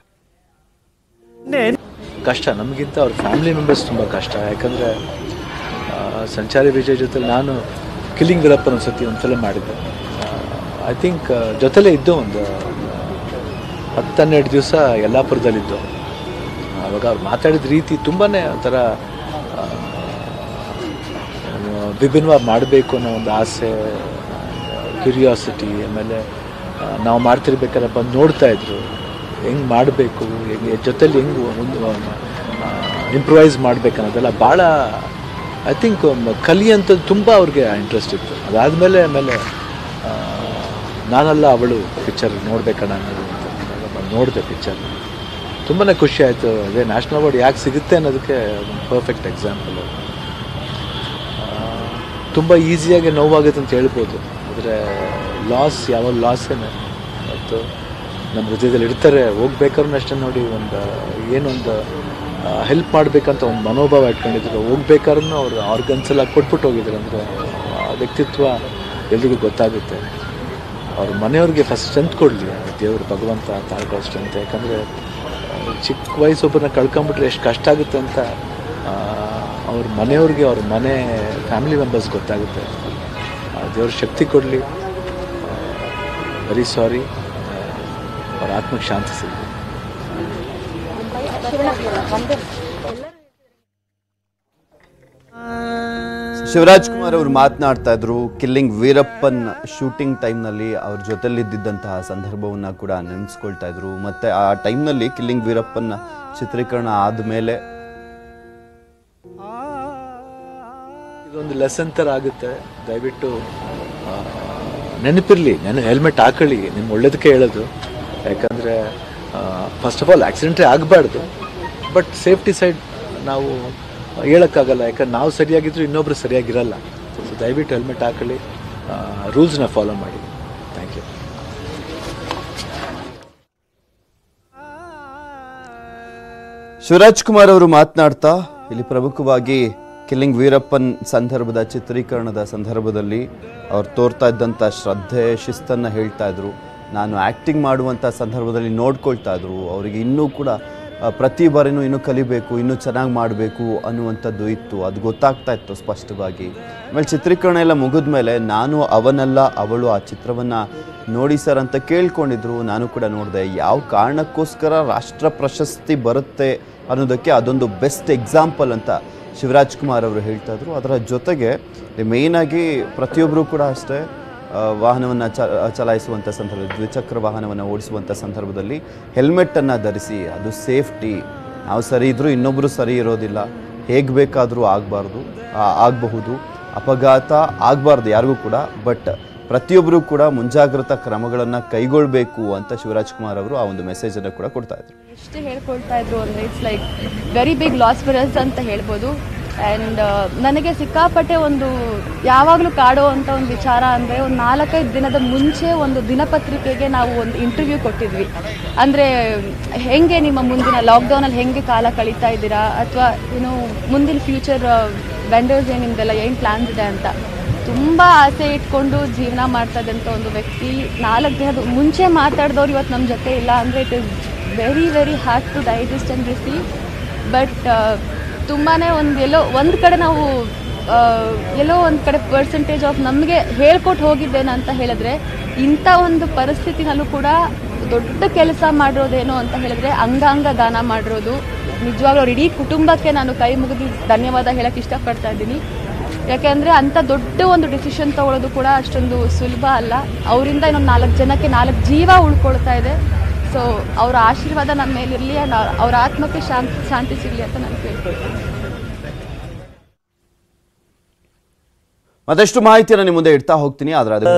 [SPEAKER 8] ಕಷ್ಟ ನಮಗಿಂತ ಅವ್ರ ಫ್ಯಾಮಿಲಿ ಮೆಂಬರ್ಸ್ ತುಂಬ ಕಷ್ಟ ಯಾಕಂದರೆ ಸಂಚಾರಿ ವಿಜಯ್ ಜೊತೆ ನಾನು ಕಿಲ್ಲಿಂಗ್ ವೀರಪ್ಪನ ಒಂದು ಸತಿ ಒಂದು ಫಿಲಮ್ ಮಾಡಿದ್ದೆ ಐ ಥಿಂಕ್ ಜೊತೆಲೇ ಇದ್ದು ಒಂದು ಹತ್ತು ಹನ್ನೆರಡು ದಿವಸ ಯಲ್ಲಾಪುರದಲ್ಲಿದ್ದು ಅವಾಗ ಅವ್ರು ಮಾತಾಡಿದ ರೀತಿ ತುಂಬಾ ಒಂಥರ ಆ, ವಿಭಿನ್ನವಾಗಿ ಮಾಡಬೇಕು ಅನ್ನೋ ಒಂದು ಆಸೆ ಕ್ಯೂರಿಯಾಸಿಟಿ ಆಮೇಲೆ ಆ, ನಾವು ಮಾಡ್ತಿರ್ಬೇಕಾದ್ರೆ ಬಂದು ನೋಡ್ತಾ ಇದ್ರು ಹೆಂಗೆ ಮಾಡಬೇಕು ಹೆಂಗೆ ಜೊತೆಲಿ ಹೆಂಗೆ ಒಂದು ಇಂಪ್ರೂವೈಸ್ ಮಾಡ್ಬೇಕು ಅನ್ನೋದೆಲ್ಲ ಭಾಳ ಐ ಥಿಂಕ್ ಕಲಿಯಂಥದ್ದು ತುಂಬ ಅವ್ರಿಗೆ ಇಂಟ್ರೆಸ್ಟ್ ಇತ್ತು ಅದಾದಮೇಲೆ ಆಮೇಲೆ ಆ, ನಾನಲ್ಲ ಅವಳು ಪಿಕ್ಚರ್ ನೋಡ್ಬೇಕಣ್ಣ ಅನ್ನೋದು ಅಂತ ಬಂದು ನೋಡಿದೆ ಪಿಕ್ಚರ್ ತುಂಬಾ ಖುಷಿ ಆಯಿತು ಅದೇ ನ್ಯಾಷನಲ್ ಅವಾರ್ಡ್ ಯಾಕೆ ಸಿಗುತ್ತೆ ಅನ್ನೋದಕ್ಕೆ ಒಂದು ಪರ್ಫೆಕ್ಟ್ ಎಕ್ಸಾಂಪಲ್ ತುಂಬ ಈಸಿಯಾಗಿ ನೋವಾಗುತ್ತೆ ಅಂತ ಹೇಳ್ಬೋದು ಆದರೆ ಲಾಸ್ ಯಾವ ಲಾಸೇನೆ ಮತ್ತು ನಮ್ಮ ಹೃದಯದಲ್ಲಿ ಇರ್ತಾರೆ ಹೋಗ್ಬೇಕಾದ್ರೂ ಅಷ್ಟೇ ನೋಡಿ ಒಂದು ಏನೊಂದು ಹೆಲ್ಪ್ ಮಾಡಬೇಕಂತ ಒಂದು ಮನೋಭಾವ ಇಟ್ಕೊಂಡಿದ್ರು ಹೋಗ್ಬೇಕಾದ್ರೂ ಅವ್ರು ಆರ್ಗನ್ಸ್ ಎಲ್ಲ ಕೊಟ್ಬಿಟ್ಟು ಹೋಗಿದ್ರು ಅಂದರೆ ಆ ವ್ಯಕ್ತಿತ್ವ ಎಲ್ರಿಗೂ ಗೊತ್ತಾಗುತ್ತೆ ಅವ್ರ ಮನೆಯವ್ರಿಗೆ ಫಸ್ಟ್ ಸ್ಟ್ರೆಂತ್ ಕೊಡಲಿ ದೇವರು ಭಗವಂತ ತಾಳ್ಕೊಳ್ಳೋ ಸ್ಟ್ರೆಂತ್ ಯಾಕಂದರೆ ಚಿಕ್ಕ ವಯಸ್ಸೊಬ್ಬರನ್ನ ಕಳ್ಕೊಂಬಿಟ್ರೆ ಎಷ್ಟು ಕಷ್ಟ ಆಗುತ್ತೆ ಅಂತ ಆ, ಅವ್ರ ಮನೆಯವ್ರಿಗೆ ಅವ್ರ ಮನೆ ಫ್ಯಾಮಿಲಿ ಮೆಂಬರ್ಸ್ ಗೊತ್ತಾಗುತ್ತೆ ಆ ದೇವ್ರ ಶಕ್ತಿ ಕೊಡಲಿ ವೆರಿ ಸಾರಿ ಅವ್ರ ಆತ್ಮಕ್ಕೆ ಶಾಂತಿ ಸಿಗಲಿ
[SPEAKER 1] ಶಿವರಾಜ್ ಕುಮಾರ್ ಅವರು ಮಾತನಾಡ್ತಾ ಇದ್ರು ಕಿಲ್ಲಿಂಗ್ ವೀರಪ್ಪನ್ ಶೂಟಿಂಗ್ ಟೈಮ್ನಲ್ಲಿ ಅವ್ರ ಜೊತೆಲಿದ್ದಂತಹ ಸಂದರ್ಭವನ್ನ ಕೂಡ ನೆನೆಸ್ಕೊಳ್ತಾ ಇದ್ರು ಮತ್ತೆ ಆ ಟೈಮ್ನಲ್ಲಿ ಕಿಲ್ಲಿಂಗ್ ವೀರಪ್ಪನ್ ಚಿತ್ರೀಕರಣ ಆದಮೇಲೆ
[SPEAKER 8] ಇದೊಂದು ಲೆಸನ್ ಥರ ಆಗುತ್ತೆ ದಯವಿಟ್ಟು ಆ, ನೆನಪಿರಲಿ ನೆನ ಹೆಲ್ಮೆಟ್ ಹಾಕೊಳ್ಳಿ ನಿಮ್ಮ ಒಳ್ಳೇದಕ್ಕೆ ಹೇಳೋದು ಯಾಕಂದರೆ ಫಸ್ಟ್ ಆಫ್ ಆಲ್ ಆಕ್ಸಿಡೆಂಟೇ ಆಗಬಾರ್ದು ಬಟ್ ಸೇಫ್ಟಿ ಸೈಡ್ ನಾವು ಹೇಳೋಕ್ಕಾಗಲ್ಲ ಯಾಕಂದ್ರೆ ನಾವು ಸರಿಯಾಗಿದ್ರು ಇನ್ನೊಬ್ರು ಸರಿಯಾಗಿರಲ್ಲ ಸೊ ದಯವಿಟ್ಟು ಹೆಲ್ಮೆಟ್ ಹಾಕೊಳ್ಳಿ ರೂಲ್ಸ್ನ ಫಾಲೋ ಮಾಡಿ ಥ್ಯಾಂಕ್ ಯು
[SPEAKER 1] ಶಿವರಾಜ್ ಕುಮಾರ್ ಅವರು ಮಾತನಾಡ್ತಾ ಇಲ್ಲಿ ಪ್ರಮುಖವಾಗಿ ಕಿಲ್ಲಿಂಗ್ ವೀರಪ್ಪನ್ ಸಂದರ್ಭದ ಚಿತ್ರೀಕರಣದ ಸಂದರ್ಭದಲ್ಲಿ ಅವ್ರು ತೋರ್ತಾ ಇದ್ದಂಥ ಶ್ರದ್ಧೆ ಶಿಸ್ತನ್ನು ಹೇಳ್ತಾ ಇದ್ರು ನಾನು ಆ್ಯಕ್ಟಿಂಗ್ ಮಾಡುವಂಥ ಸಂದರ್ಭದಲ್ಲಿ ನೋಡ್ಕೊಳ್ತಾ ಇದ್ರು ಅವರಿಗೆ ಇನ್ನೂ ಕೂಡ ಆ, ಪ್ರತಿ ಬಾರಿನೂ ಇನ್ನೂ ಕಲಿಬೇಕು ಇನ್ನೂ ಚೆನ್ನಾಗಿ ಮಾಡಬೇಕು ಅನ್ನುವಂಥದ್ದು ಇತ್ತು ಅದು ಗೊತ್ತಾಗ್ತಾ ಇತ್ತು ಸ್ಪಷ್ಟವಾಗಿ ಆಮೇಲೆ ಚಿತ್ರೀಕರಣ ಎಲ್ಲ ಮುಗಿದ ಮೇಲೆ ನಾನು ಅವನಲ್ಲ ಅವಳು ಆ ಚಿತ್ರವನ್ನು ನೋಡಿ ಸರ್ ಅಂತ ಕೇಳ್ಕೊಂಡಿದ್ರು ನಾನು ಕೂಡ ನೋಡಿದೆ ಯಾವ ಕಾರಣಕ್ಕೋಸ್ಕರ ರಾಷ್ಟ್ರ ಪ್ರಶಸ್ತಿ ಬರುತ್ತೆ ಅನ್ನೋದಕ್ಕೆ ಅದೊಂದು ಬೆಸ್ಟ್ ಎಕ್ಸಾಂಪಲ್ ಅಂತ ಶಿವರಾಜ್ ಕುಮಾರ್ ಅವರು ಹೇಳ್ತಾ ಇದ್ರು ಅದರ ಜೊತೆಗೆ ಮೇಯ್ನಾಗಿ ಪ್ರತಿಯೊಬ್ಬರು ಕೂಡ ಅಷ್ಟೇ ವಾಹನವನ್ನು ಚ ಚಲಾಯಿಸುವಂಥ ಸಂದರ್ಭದಲ್ಲಿ ದ್ವಿಚಕ್ರ ವಾಹನವನ್ನು ಓಡಿಸುವಂಥ ಸಂದರ್ಭದಲ್ಲಿ ಹೆಲ್ಮೆಟ್ಟನ್ನು ಧರಿಸಿ ಅದು ಸೇಫ್ಟಿ ನಾವು ಸರಿ ಇದ್ದರೂ ಇನ್ನೊಬ್ಬರು ಸರಿ ಇರೋದಿಲ್ಲ ಹೇಗೆ ಬೇಕಾದರೂ ಆಗಬಾರ್ದು ಆಗಬಹುದು ಅಪಘಾತ ಆಗಬಾರ್ದು ಯಾರಿಗೂ ಕೂಡ ಬಟ್ ಪ್ರತಿಯೊಬ್ಬರು ಕೂಡ ಮುಂಜಾಗ್ರತಾ ಕ್ರಮಗಳನ್ನು ಕೈಗೊಳ್ಳಬೇಕು ಅಂತ ಶಿವರಾಜ್ ಕುಮಾರ್ ಅವರು ಆ ಒಂದು ಮೆಸೇಜನ್ನು ಕೂಡ ಕೊಡ್ತಾ ಇದ್ರು
[SPEAKER 9] ಎಷ್ಟು ಹೇಳ್ಕೊಳ್ತಾ ಇದ್ರು ಅಂದರೆ it's like very big loss for us ಅಂತ ಹೇಳ್ಬೋದು ಆ್ಯಂಡ್ ನನಗೆ ಸಿಕ್ಕಾಪಟ್ಟೆ ಒಂದು ಯಾವಾಗಲೂ ಕಾಡೋ ಅಂತ ಒಂದು ವಿಚಾರ ಅಂದರೆ ಒಂದು ನಾಲ್ಕೈದು ದಿನದ ಮುಂಚೆ ಒಂದು ದಿನಪತ್ರಿಕೆಗೆ ನಾವು ಒಂದು ಇಂಟರ್ವ್ಯೂ ಕೊಟ್ಟಿದ್ವಿ ಅಂದರೆ ಹೆಂಗೆ ನಿಮ್ಮ ಮುಂದಿನ ಲಾಕ್ಡೌನಲ್ಲಿ ಹೆಂಗೆ ಕಾಲ ಕಳೀತಾ ಇದ್ದೀರಾ ಅಥವಾ ಏನು ಮುಂದಿನ ಫ್ಯೂಚರ್ ವೆಂಡರ್ಸ್ ಏನು ನಿಮ್ದೆಲ್ಲ ಏನು ಪ್ಲ್ಯಾನ್ಸ್ ಇದೆ ಅಂತ ತುಂಬ ಆಸೆ ಇಟ್ಕೊಂಡು ಜೀವನ ಮಾಡ್ತಾ ಇದ್ದಂಥ ಒಂದು ವ್ಯಕ್ತಿ ನಾಲ್ಕು ದಿನದ ಮುಂಚೆ ಮಾತಾಡಿದವ್ರು ಇವತ್ತು ನಮ್ಮ ಜೊತೆ ಇಲ್ಲ ಅಂದರೆ it is very very hard to digest and receive but ತುಂಬಾ ಒಂದು ಎಲ್ಲೋ ಒಂದು ಕಡೆ ನಾವು ಆ, ಎಲ್ಲೋ ಒಂದು ಕಡೆ ಪರ್ಸೆಂಟೇಜ್ ಆಫ್ ನಮಗೆ ಹೇಳ್ಕೊಟ್ಟು ಹೋಗಿದ್ದೇನೆ ಅಂತ ಹೇಳಿದ್ರೆ ಇಂಥ ಒಂದು ಪರಿಸ್ಥಿತಿನಲ್ಲೂ ಕೂಡ ದೊಡ್ಡ ಕೆಲಸ ಮಾಡಿರೋದೇನು ಅಂತ ಹೇಳಿದ್ರೆ ಅಂಗಾಂಗ ದಾನ ಮಾಡಿರೋದು ನಿಜವಾಗ್ಲೂ ಅವ್ರ ಇಡೀ ಕುಟುಂಬಕ್ಕೆ ನಾನು ಕೈ ಮುಗಿದು ಧನ್ಯವಾದ ಹೇಳಕ್ಕೆ ಇಷ್ಟಪಡ್ತಾ ಇದ್ದೀನಿ ಯಾಕೆಂದರೆ ಅಂಥ ದೊಡ್ಡ ಒಂದು ಡಿಸಿಷನ್ ತಗೊಳ್ಳೋದು ಕೂಡ ಅಷ್ಟೊಂದು ಸುಲಭ ಅಲ್ಲ ಅವರಿಂದ ಇನ್ನೊಂದು ನಾಲ್ಕು ಜನಕ್ಕೆ ನಾಲ್ಕು ಜೀವ ಉಳ್ಕೊಳ್ತಾ ಇದೆ ಸೊ ಅವರ ಆಶೀರ್ವಾದ ನಮ್ಮ ಮೇಲಿರಲಿ ಆ್ಯಂಡ್ ಅವ್ರ ಆತ್ಮಕ್ಕೆ ಶಾಂತಿ ಶಾಂತಿ ಸಿಗಲಿ ಅಂತ ನಾನು ಕೇಳ್ಕೊಳ್ತೀನಿ
[SPEAKER 1] ಮತ್ತಷ್ಟು ಮಾಹಿತಿಯನ್ನು ನಿಮ್ಮ ಮುಂದೆ ಇಡ್ತಾ ಹೋಗ್ತೀನಿ ಆದ್ರೆ ಅದು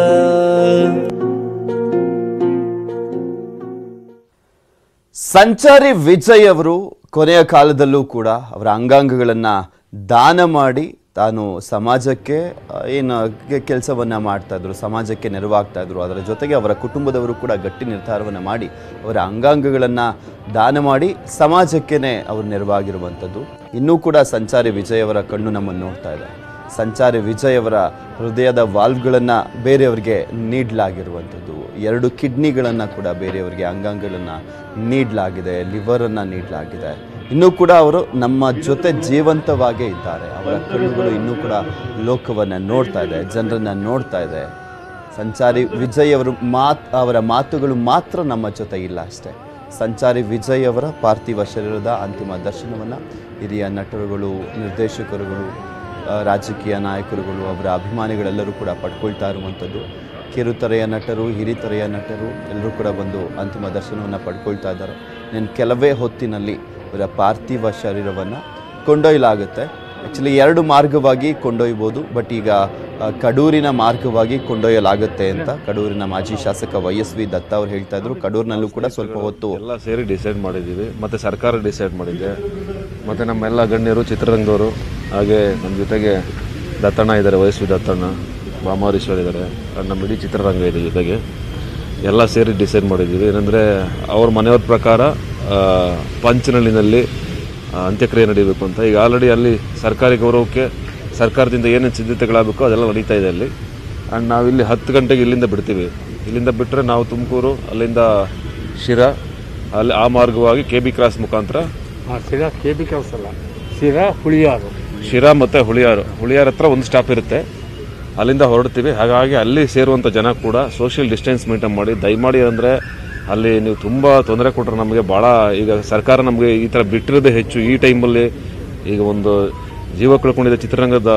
[SPEAKER 1] ಸಂಚಾರಿ ವಿಜಯ್ ಅವರು ಕೊನೆಯ ಕಾಲದಲ್ಲೂ ಕೂಡ ಅವರ ಅಂಗಾಂಗಗಳನ್ನು ದಾನ ಮಾಡಿ ತಾನು ಸಮಾಜಕ್ಕೆ ಆ, ಏನು ಕೆಲಸವನ್ನು ಮಾಡ್ತಾ ಇದ್ರು ಸಮಾಜಕ್ಕೆ ನೆರವಾಗ್ತಾ ಇದ್ರು ಅದರ ಜೊತೆಗೆ ಅವರ ಕುಟುಂಬದವರು ಕೂಡ ಗಟ್ಟಿ ನಿರ್ಧಾರವನ್ನು ಮಾಡಿ ಅವರ ಅಂಗಾಂಗಗಳನ್ನು ದಾನ ಮಾಡಿ ಸಮಾಜಕ್ಕೇನೆ ಅವರು ನೆರವಾಗಿರುವಂಥದ್ದು ಇನ್ನೂ ಕೂಡ ಸಂಚಾರಿ ವಿಜಯ್ ಅವರ ಕಣ್ಣು ನಮ್ಮನ್ನು ನೋಡ್ತಾ ಇದೆ ಸಂಚಾರಿ ವಿಜಯ್ ಅವರ ಹೃದಯದ ವಾಲ್ವ್ಗಳನ್ನು ಬೇರೆಯವರಿಗೆ ನೀಡಲಾಗಿರುವಂಥದ್ದು ಎರಡು ಕಿಡ್ನಿಗಳನ್ನು ಕೂಡ ಬೇರೆಯವರಿಗೆ ಅಂಗಾಂಗಗಳನ್ನು ನೀಡಲಾಗಿದೆ ಲಿವರನ್ನು ನೀಡಲಾಗಿದೆ ಇನ್ನೂ ಕೂಡ ಅವರು ನಮ್ಮ ಜೊತೆ ಜೀವಂತವಾಗೇ ಇದ್ದಾರೆ ಅವರ ಕಣ್ಣುಗಳು ಇನ್ನೂ ಕೂಡ ಲೋಕವನ್ನು ನೋಡ್ತಾ ಇದೆ ಜನರನ್ನು ನೋಡ್ತಾ ಇದೆ ಸಂಚಾರಿ ವಿಜಯ್ ಅವರು ಮಾತ್ ಅವರ ಮಾತುಗಳು ಮಾತ್ರ ನಮ್ಮ ಜೊತೆ ಇಲ್ಲ ಅಷ್ಟೇ ಸಂಚಾರಿ ವಿಜಯ್ ಅವರ ಪಾರ್ಥಿವ ಶರೀರದ ಅಂತಿಮ ದರ್ಶನವನ್ನು ಹಿರಿಯ ನಟರುಗಳು ನಿರ್ದೇಶಕರುಗಳು ಆ, ರಾಜಕೀಯ ನಾಯಕರುಗಳು ಅವರ ಅಭಿಮಾನಿಗಳೆಲ್ಲರೂ ಕೂಡ ಪಡ್ಕೊಳ್ತಾ ಇರುವಂಥದ್ದು ಕಿರುತೆರೆಯ ನಟರು ಹಿರಿತೆರೆಯ ನಟರು ಎಲ್ಲರೂ ಕೂಡ ಬಂದು ಅಂತಿಮ ದರ್ಶನವನ್ನು ಪಡ್ಕೊಳ್ತಾ ಇದ್ದಾರೆ నేను ಕೆಲವೇ ಹೊತ್ತಿನಲ್ಲಿ ಇವರ ಪಾರ್ಥಿವ ಶರೀರವನ್ನು ಕೊಂಡೊಯ್ಯಲಾಗುತ್ತೆ ಆ್ಯಕ್ಚುಲಿ ಎರಡು ಮಾರ್ಗವಾಗಿ ಕೊಂಡೊಯ್ಬೋದು ಬಟ್ ಈಗ ಆ, ಕಡೂರಿನ ಮಾರ್ಗವಾಗಿ ಕೊಂಡೊಯ್ಯಲಾಗುತ್ತೆ ಅಂತ ಕಡೂರಿನ ಮಾಜಿ ಶಾಸಕ ವೈ ಎಸ್ ವಿ ದತ್ತ ಅವರು ಹೇಳ್ತಾ ಇದ್ರು ಕಡೂರಿನಲ್ಲೂ ಕೂಡ ಸ್ವಲ್ಪ ಹೊತ್ತು
[SPEAKER 10] ಎಲ್ಲ ಸೇರಿ ಡಿಸೈಡ್ ಮಾಡಿದ್ದೀವಿ ಮತ್ತು ಸರ್ಕಾರ ಡಿಸೈಡ್ ಮಾಡಿದೆ ಮತ್ತು ನಮ್ಮೆಲ್ಲ ಗಣ್ಯರು ಚಿತ್ರರಂಗದವರು ಹಾಗೆ ನಮ್ಮ ಜೊತೆಗೆ ದತ್ತಣ್ಣ ಇದ್ದಾರೆ ವಯಸ್ಸು ದತ್ತಣ್ಣ ಬಾಮಾರೀಶ್ವರ್ ಇದ್ದಾರೆ and ನಮ್ಮ ಇಡೀ ಚಿತ್ರರಂಗ ಇದೆ ಜೊತೆಗೆ ಎಲ್ಲ ಸೇರಿ ಡಿಸೈಡ್ ಮಾಡಿದ್ದೀವಿ ಏನಂದರೆ ಅವ್ರ ಮನೆಯವ್ರ ಪ್ರಕಾರ ಆ, ಪಂಚನಹಳ್ಳಿನಲ್ಲಿ ಆ, ಅಂತ್ಯಕ್ರಿಯೆ ನಡೀಬೇಕು ಅಂತ ಈಗ ಆಲ್ರೆಡಿ ಅಲ್ಲಿ ಸರ್ಕಾರಿ ಗೌರವಕ್ಕೆ ಸರ್ಕಾರದಿಂದ ಏನೇನು ಸಿದ್ಧತೆಗಳಾಗಬೇಕು ಅದೆಲ್ಲ ನಡೀತಾ ಇದೆ ಅಲ್ಲಿ ಆ್ಯಂಡ್ ನಾವಿಲ್ಲಿ ಹತ್ತು ಗಂಟೆಗೆ ಇಲ್ಲಿಂದ ಬಿಡ್ತೀವಿ ಇಲ್ಲಿಂದ ಬಿಟ್ಟರೆ ನಾವು ತುಮಕೂರು ಅಲ್ಲಿಂದ ಶಿರಾ ಅಲ್ಲಿ ಆ ಮಾರ್ಗವಾಗಿ ಕೆ ಬಿ ಕ್ರಾಸ್ ಮುಖಾಂತರ
[SPEAKER 6] ಸಿರಾ ಕೆ ಬಿ ಕೆಲಸ ಅಲ್ಲ ಸಿರಾ ಹುಳಿಯಾರು
[SPEAKER 10] ಶಿರಾ ಮತ್ತು ಹುಳಿಯಾರು ಹುಳಿಯಾರ ಹತ್ರ ಒಂದು ಸ್ಟಾಪ್ ಇರುತ್ತೆ ಅಲ್ಲಿಂದ ಹೊರಡ್ತೀವಿ ಹಾಗಾಗಿ ಅಲ್ಲಿ ಸೇರುವಂಥ ಜನ ಕೂಡ ಸೋಷಿಯಲ್ ಡಿಸ್ಟೆನ್ಸ್ ಮೇಂಟೈನ್ ಮಾಡಿ ದಯಮಾಡಿ ಅಂದರೆ ಅಲ್ಲಿ ನೀವು ತುಂಬ ತೊಂದರೆ ಕೊಟ್ಟರೆ ನಮಗೆ ಭಾಳ ಈಗ ಸರ್ಕಾರ ನಮಗೆ ಈ ಥರ ಬಿಟ್ಟಿರೋದೇ ಹೆಚ್ಚು ಈ ಟೈಮಲ್ಲಿ ಈಗ ಒಂದು ಜೀವ ಕಳ್ಕೊಂಡಿದ್ದ ಚಿತ್ರರಂಗದ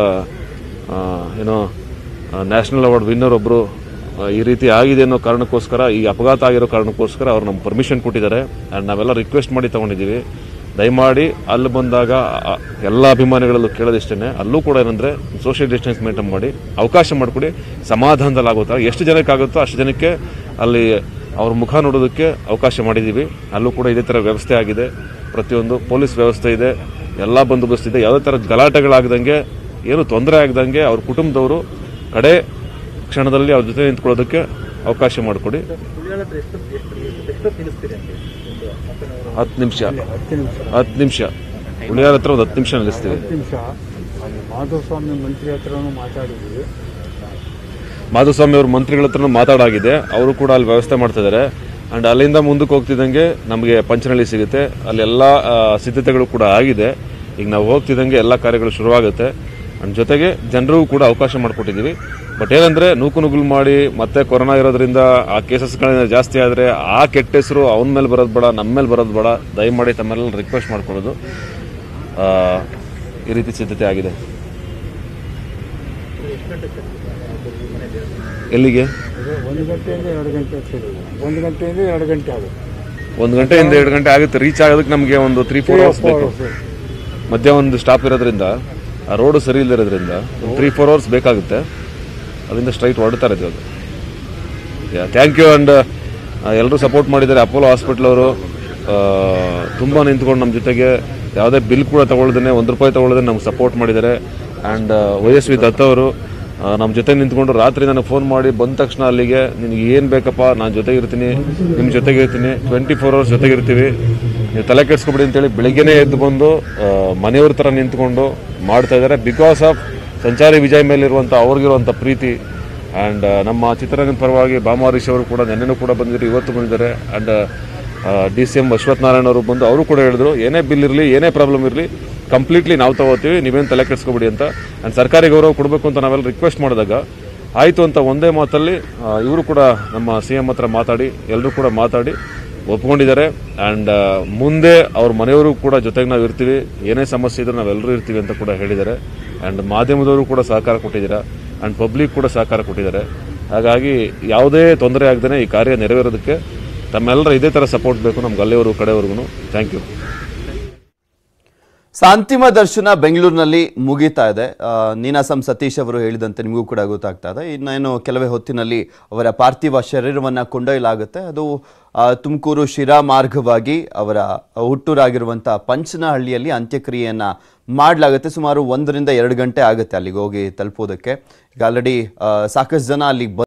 [SPEAKER 10] ಆ, ಏನೋ ನ್ಯಾಷನಲ್ ಅವಾರ್ಡ್ ವಿನ್ನರ್ ಒಬ್ಬರು ಈ ರೀತಿ ಆಗಿದೆ ಅನ್ನೋ ಕಾರಣಕ್ಕೋಸ್ಕರ ಈ ಅಪಘಾತ ಆಗಿರೋ ಕಾರಣಕ್ಕೋಸ್ಕರ ಅವ್ರು ನಮ್ಮ ಪರ್ಮಿಷನ್ ಕೊಟ್ಟಿದ್ದಾರೆ ಆ್ಯಂಡ್ ನಾವೆಲ್ಲ ರಿಕ್ವೆಸ್ಟ್ ಮಾಡಿ ತೊಗೊಂಡಿದ್ದೀವಿ ದಯಮಾಡಿ ಅಲ್ಲಿ ಬಂದಾಗ ಆ, ಎಲ್ಲ ಅಭಿಮಾನಿಗಳಲ್ಲೂ ಕೇಳೋದಿಷ್ಟೇ ಅಲ್ಲೂ ಕೂಡ ಏನಂದರೆ ಸೋಷಿಯಲ್ ಡಿಸ್ಟೆನ್ಸ್ ಮೇಂಟೈನ್ ಮಾಡಿ ಅವಕಾಶ ಮಾಡಿಕೊಡಿ ಸಮಾಧಾನದಲ್ಲಿ ಆಗುತ್ತಾ ಎಷ್ಟು ಜನಕ್ಕೆ ಆಗುತ್ತೋ ಅಷ್ಟು ಜನಕ್ಕೆ ಅಲ್ಲಿ ಅವ್ರ ಮುಖ ನೋಡೋದಕ್ಕೆ ಅವಕಾಶ ಮಾಡಿದ್ದೀವಿ ಅಲ್ಲೂ ಕೂಡ ಇದೇ ಥರ ವ್ಯವಸ್ಥೆ ಆಗಿದೆ ಪ್ರತಿಯೊಂದು ಪೊಲೀಸ್ ವ್ಯವಸ್ಥೆ ಇದೆ ಎಲ್ಲ ಬಂದೋಬಸ್ತ್ ಇದೆ ಯಾವುದೇ ಥರ ಗಲಾಟೆಗಳಾಗ್ದಂಗೆ ಏನು ತೊಂದರೆ ಆಗದಂಗೆ ಅವ್ರ ಕುಟುಂಬದವರು ಕಡೆ ಕ್ಷಣದಲ್ಲಿ ಅವ್ರ ಜೊತೆ ನಿಂತ್ಕೊಳ್ಳೋದಕ್ಕೆ ಅವಕಾಶ ಮಾಡಿಕೊಡಿ ಹತ್ತು ನಿಮಿಷ ಹತ್ತು ನಿಮಿಷ ಉಳಿಯಾರ ಹತ್ರ ಒಂದು ಹತ್ತು ನಿಮಿಷ ನಿಲ್ಲಿಸ್ತೀವಿ
[SPEAKER 6] ನಿಮಿಷ ಮಾಧುಸ್ವಾಮಿ ಮಂತ್ರಿ ಹತ್ರನೂ ಮಾತಾಡಿದ್ವಿ
[SPEAKER 10] ಮಾಧುಸ್ವಾಮಿ ಅವ್ರ ಮಂತ್ರಿಗಳ ಹತ್ರನೂ ಮಾತಾಡಾಗಿದೆ ಅವರು ಕೂಡ ಅಲ್ಲಿ ವ್ಯವಸ್ಥೆ ಮಾಡ್ತಾ ಇದ್ದಾರೆ ಆ್ಯಂಡ್ ಅಲ್ಲಿಂದ ಮುಂದಕ್ಕೆ ಹೋಗ್ತಿದ್ದಂಗೆ ನಮಗೆ ಪಂಚನಹಳ್ಳಿ ಸಿಗುತ್ತೆ ಅಲ್ಲಿ ಎಲ್ಲ ಆ, ಸಿದ್ಧತೆಗಳು ಕೂಡ ಆಗಿದೆ ಈಗ ನಾವು ಹೋಗ್ತಿದ್ದಂಗೆ ಎಲ್ಲ ಕಾರ್ಯಗಳು ಶುರುವಾಗುತ್ತೆ ಆ್ಯಂಡ್ ಜೊತೆಗೆ ಜನರಿಗೂ ಕೂಡ ಅವಕಾಶ ಮಾಡಿಕೊಟ್ಟಿದ್ದೀವಿ ಬಟ್ ಏನಂದರೆ ನೂಕು ನುಗ್ಗಲು ಮಾಡಿ ಮತ್ತೆ ಕೊರೋನಾ ಇರೋದ್ರಿಂದ ಆ ಕೇಸಸ್ಗಳನ್ನ ಜಾಸ್ತಿ ಆದರೆ ಆ ಕೆಟ್ಟ ಹೆಸರು ಅವನ ಮೇಲೆ ಬರೋದು ಬೇಡ ನಮ್ಮ ಮೇಲೆ ಬರೋದು ಬೇಡ ದಯಮಾಡಿ ತಮ್ಮೆಲ್ಲ ರಿಕ್ವೆಸ್ಟ್ ಮಾಡ್ಕೊಳ್ಳೋದು ಆ, ಈ ರೀತಿ ಸಿದ್ಧತೆ ಆಗಿದೆ ಎಲ್ಲಿಗೆ
[SPEAKER 6] ಅದು ಒಂದು ಗಂಟೆಯಿಂದ ಎರಡು ಗಂಟೆ ಆಗ್ತದೆ ಒಂದು ಗಂಟೆಯಿಂದ ಎರಡು ಗಂಟೆ ಆಗುತ್ತೆ
[SPEAKER 10] ಒಂದು ಗಂಟೆಯಿಂದ ಎರಡು ಗಂಟೆ ಆಗುತ್ತೆ ರೀಚ್ ಆಗೋದಕ್ಕೆ ನಮಗೆ ಒಂದು ತ್ರೀ ಫೋರ್ ಅವರ್ಸ್ ಬೇಕು ಮಧ್ಯ ಒಂದು ಸ್ಟಾಪ್ ಇರೋದ್ರಿಂದ ಆ ರೋಡು ಸರಿ ಇಲ್ಲದಿರೋದ್ರಿಂದ ಒಂದು ತ್ರೀ ಫೋರ್ ಅವರ್ಸ್ ಬೇಕಾಗುತ್ತೆ ಅಲ್ಲಿಂದ ಸ್ಟ್ರೈಟ್ ಹೊರಡ್ತಾ ಇದ್ದೀವಿ ಅದು ಥ್ಯಾಂಕ್ ಯು ಆ್ಯಂಡ್ ಎಲ್ಲರೂ ಸಪೋರ್ಟ್ ಮಾಡಿದ್ದಾರೆ ಅಪೋಲೋ ಹಾಸ್ಪಿಟ್ಲ್ ಅವರು ತುಂಬ ನಿಂತ್ಕೊಂಡು ನಮ್ಮ ಜೊತೆಗೆ ಯಾವುದೇ ಬಿಲ್ ಕೂಡ ತಗೊಳ್ದೇನೆ ಒಂದು ರೂಪಾಯಿ ತಗೊಳ್ಳದೆ ನಮ್ಗೆ ಸಪೋರ್ಟ್ ಮಾಡಿದ್ದಾರೆ and Y S V Datta ಅವರು ನಮ್ಮ ಜೊತೆ ನಿಂತ್ಕೊಂಡು ರಾತ್ರಿ ನನಗೆ ಫೋನ್ ಮಾಡಿ ಬಂದ ತಕ್ಷಣ ಅಲ್ಲಿಗೆ ನಿನಗೆ ಏನು ಬೇಕಪ್ಪ ನಾನು ಜೊತೆಗೆ ಇರ್ತೀನಿ ನಿಮ್ಮ ಜೊತೆಗೆ ಇರ್ತೀನಿ ಟ್ವೆಂಟಿ ಫೋರ್ ಅವರ್ಸ್ ಜೊತೆಗೆ ಇರ್ತೀವಿ ನೀವು ತಲೆ ಕೆಡಿಸ್ಕೊಬಿಡಿ ಅಂತೇಳಿ ಬೆಳಿಗ್ಗೆನೇ ಎದ್ದು ಬಂದು ಆ, ಮನೆಯವ್ರ ಥರ ನಿಂತ್ಕೊಂಡು ಮಾಡ್ತಾ ಇದ್ದಾರೆ ಬಿಕಾಸ್ ಆಫ್ ಸಂಚಾರಿ ವಿಜಯ್ ಮೇಲಿರುವಂಥ ಅವ್ರಿಗಿರುವಂಥ ಪ್ರೀತಿ ಆ್ಯಂಡ್ ನಮ್ಮ ಚಿತ್ರರಂಗದ ಪರವಾಗಿ ಭಾಮಾರೀಶ್ ಅವರು ಕೂಡ ನೆನ್ನೆನೂ ಕೂಡ ಬಂದಿದ್ರು ಇವತ್ತು ಬಂದಿದ್ದಾರೆ and D C M Ashwath Narayana ಅವರು ಬಂದು ಅವರು ಕೂಡ ಹೇಳಿದ್ರು ಏನೇ ಬಿಲ್ ಇರಲಿ ಏನೇ ಪ್ರಾಬ್ಲಮ್ ಇರಲಿ ಕಂಪ್ಲೀಟ್ಲಿ ನಾವು ತಗೋತೀವಿ ನೀವೇನು ತಲೆ ಕೆಡಿಸ್ಕೊಬಿಡಿ ಅಂತ ಆ್ಯಂಡ್ ಸರ್ಕಾರಿ ಗೌರವ ಕೊಡಬೇಕು ಅಂತ ನಾವೆಲ್ಲ ರಿಕ್ವೆಸ್ಟ್ ಮಾಡಿದಾಗ ಆಯಿತು ಅಂತ ಒಂದೇ ಮಾತಲ್ಲಿ ಇವರು ಕೂಡ ನಮ್ಮ ಸಿ ಎಂ ಹತ್ರ ಮಾತಾಡಿ ಎಲ್ಲರೂ ಕೂಡ ಮಾತಾಡಿ ಒಪ್ಕೊಂಡಿದ್ದಾರೆ ಆ್ಯಂಡ್ ಮುಂದೆ ಅವ್ರ ಮನೆಯವರು ಕೂಡ ಜೊತೆಗೆ ನಾವು ಇರ್ತೀವಿ ಏನೇ ಸಮಸ್ಯೆ ಇದ್ರೂ ನಾವೆಲ್ಲರೂ ಇರ್ತೀವಿ ಅಂತ ಕೂಡ ಹೇಳಿದ್ದಾರೆ ಆ್ಯಂಡ್ ಮಾಧ್ಯಮದವರು ಕೂಡ ಸಹಕಾರ ಕೊಟ್ಟಿದ್ದೀರಾ ಆ್ಯಂಡ್ ಪಬ್ಲಿಕ್ ಕೂಡ ಸಹಕಾರ ಕೊಟ್ಟಿದ್ದಾರೆ ಹಾಗಾಗಿ ಯಾವುದೇ ತೊಂದರೆ ಆಗದೇ ಈ ಕಾರ್ಯ ನೆರವೇರೋದಕ್ಕೆ ತಮ್ಮೆಲ್ಲರ ಇದೇ ಥರ ಸಪೋರ್ಟ್ ಬೇಕು ನಮ್ಗೆ ಅಲ್ಲಿವರೆಗೂ ಕಡೆವರೆಗೂ ಥ್ಯಾಂಕ್ ಯು
[SPEAKER 1] ಅಂತಿಮ ದರ್ಶನ ಬೆಂಗಳೂರಿನಲ್ಲಿ ಮುಗೀತಾ ಇದೆ ಆ, ನೀನಾಸಂ ಸತೀಶ್ ಅವರು ಹೇಳಿದಂತೆ ನಿಮಗೂ ಕೂಡ ಗೊತ್ತಾಗ್ತಾ ಇದೆ ಇನ್ನೇನು ಕೆಲವೇ ಹೊತ್ತಿನಲ್ಲಿ ಅವರ ಪಾರ್ಥಿವ ಶರೀರವನ್ನು ಕೊಂಡೊಯ್ಯಲಾಗುತ್ತೆ ಅದು ಆ, ತುಮಕೂರು ಶಿರಾ ಮಾರ್ಗವಾಗಿ ಅವರ ಹುಟ್ಟೂರಾಗಿರುವಂಥ ಪಂಚನಹಳ್ಳಿಯಲ್ಲಿ ಅಂತ್ಯಕ್ರಿಯೆಯನ್ನು ಮಾಡಲಾಗುತ್ತೆ ಸುಮಾರು ಒಂದರಿಂದ ಎರಡು ಗಂಟೆ ಆಗುತ್ತೆ ಅಲ್ಲಿಗೆ ಹೋಗಿ ತಲುಪೋದಕ್ಕೆ ಈಗ ಆಲ್ರೆಡಿ ಸಾಕಷ್ಟು ಜನ ಅಲ್ಲಿಗೆ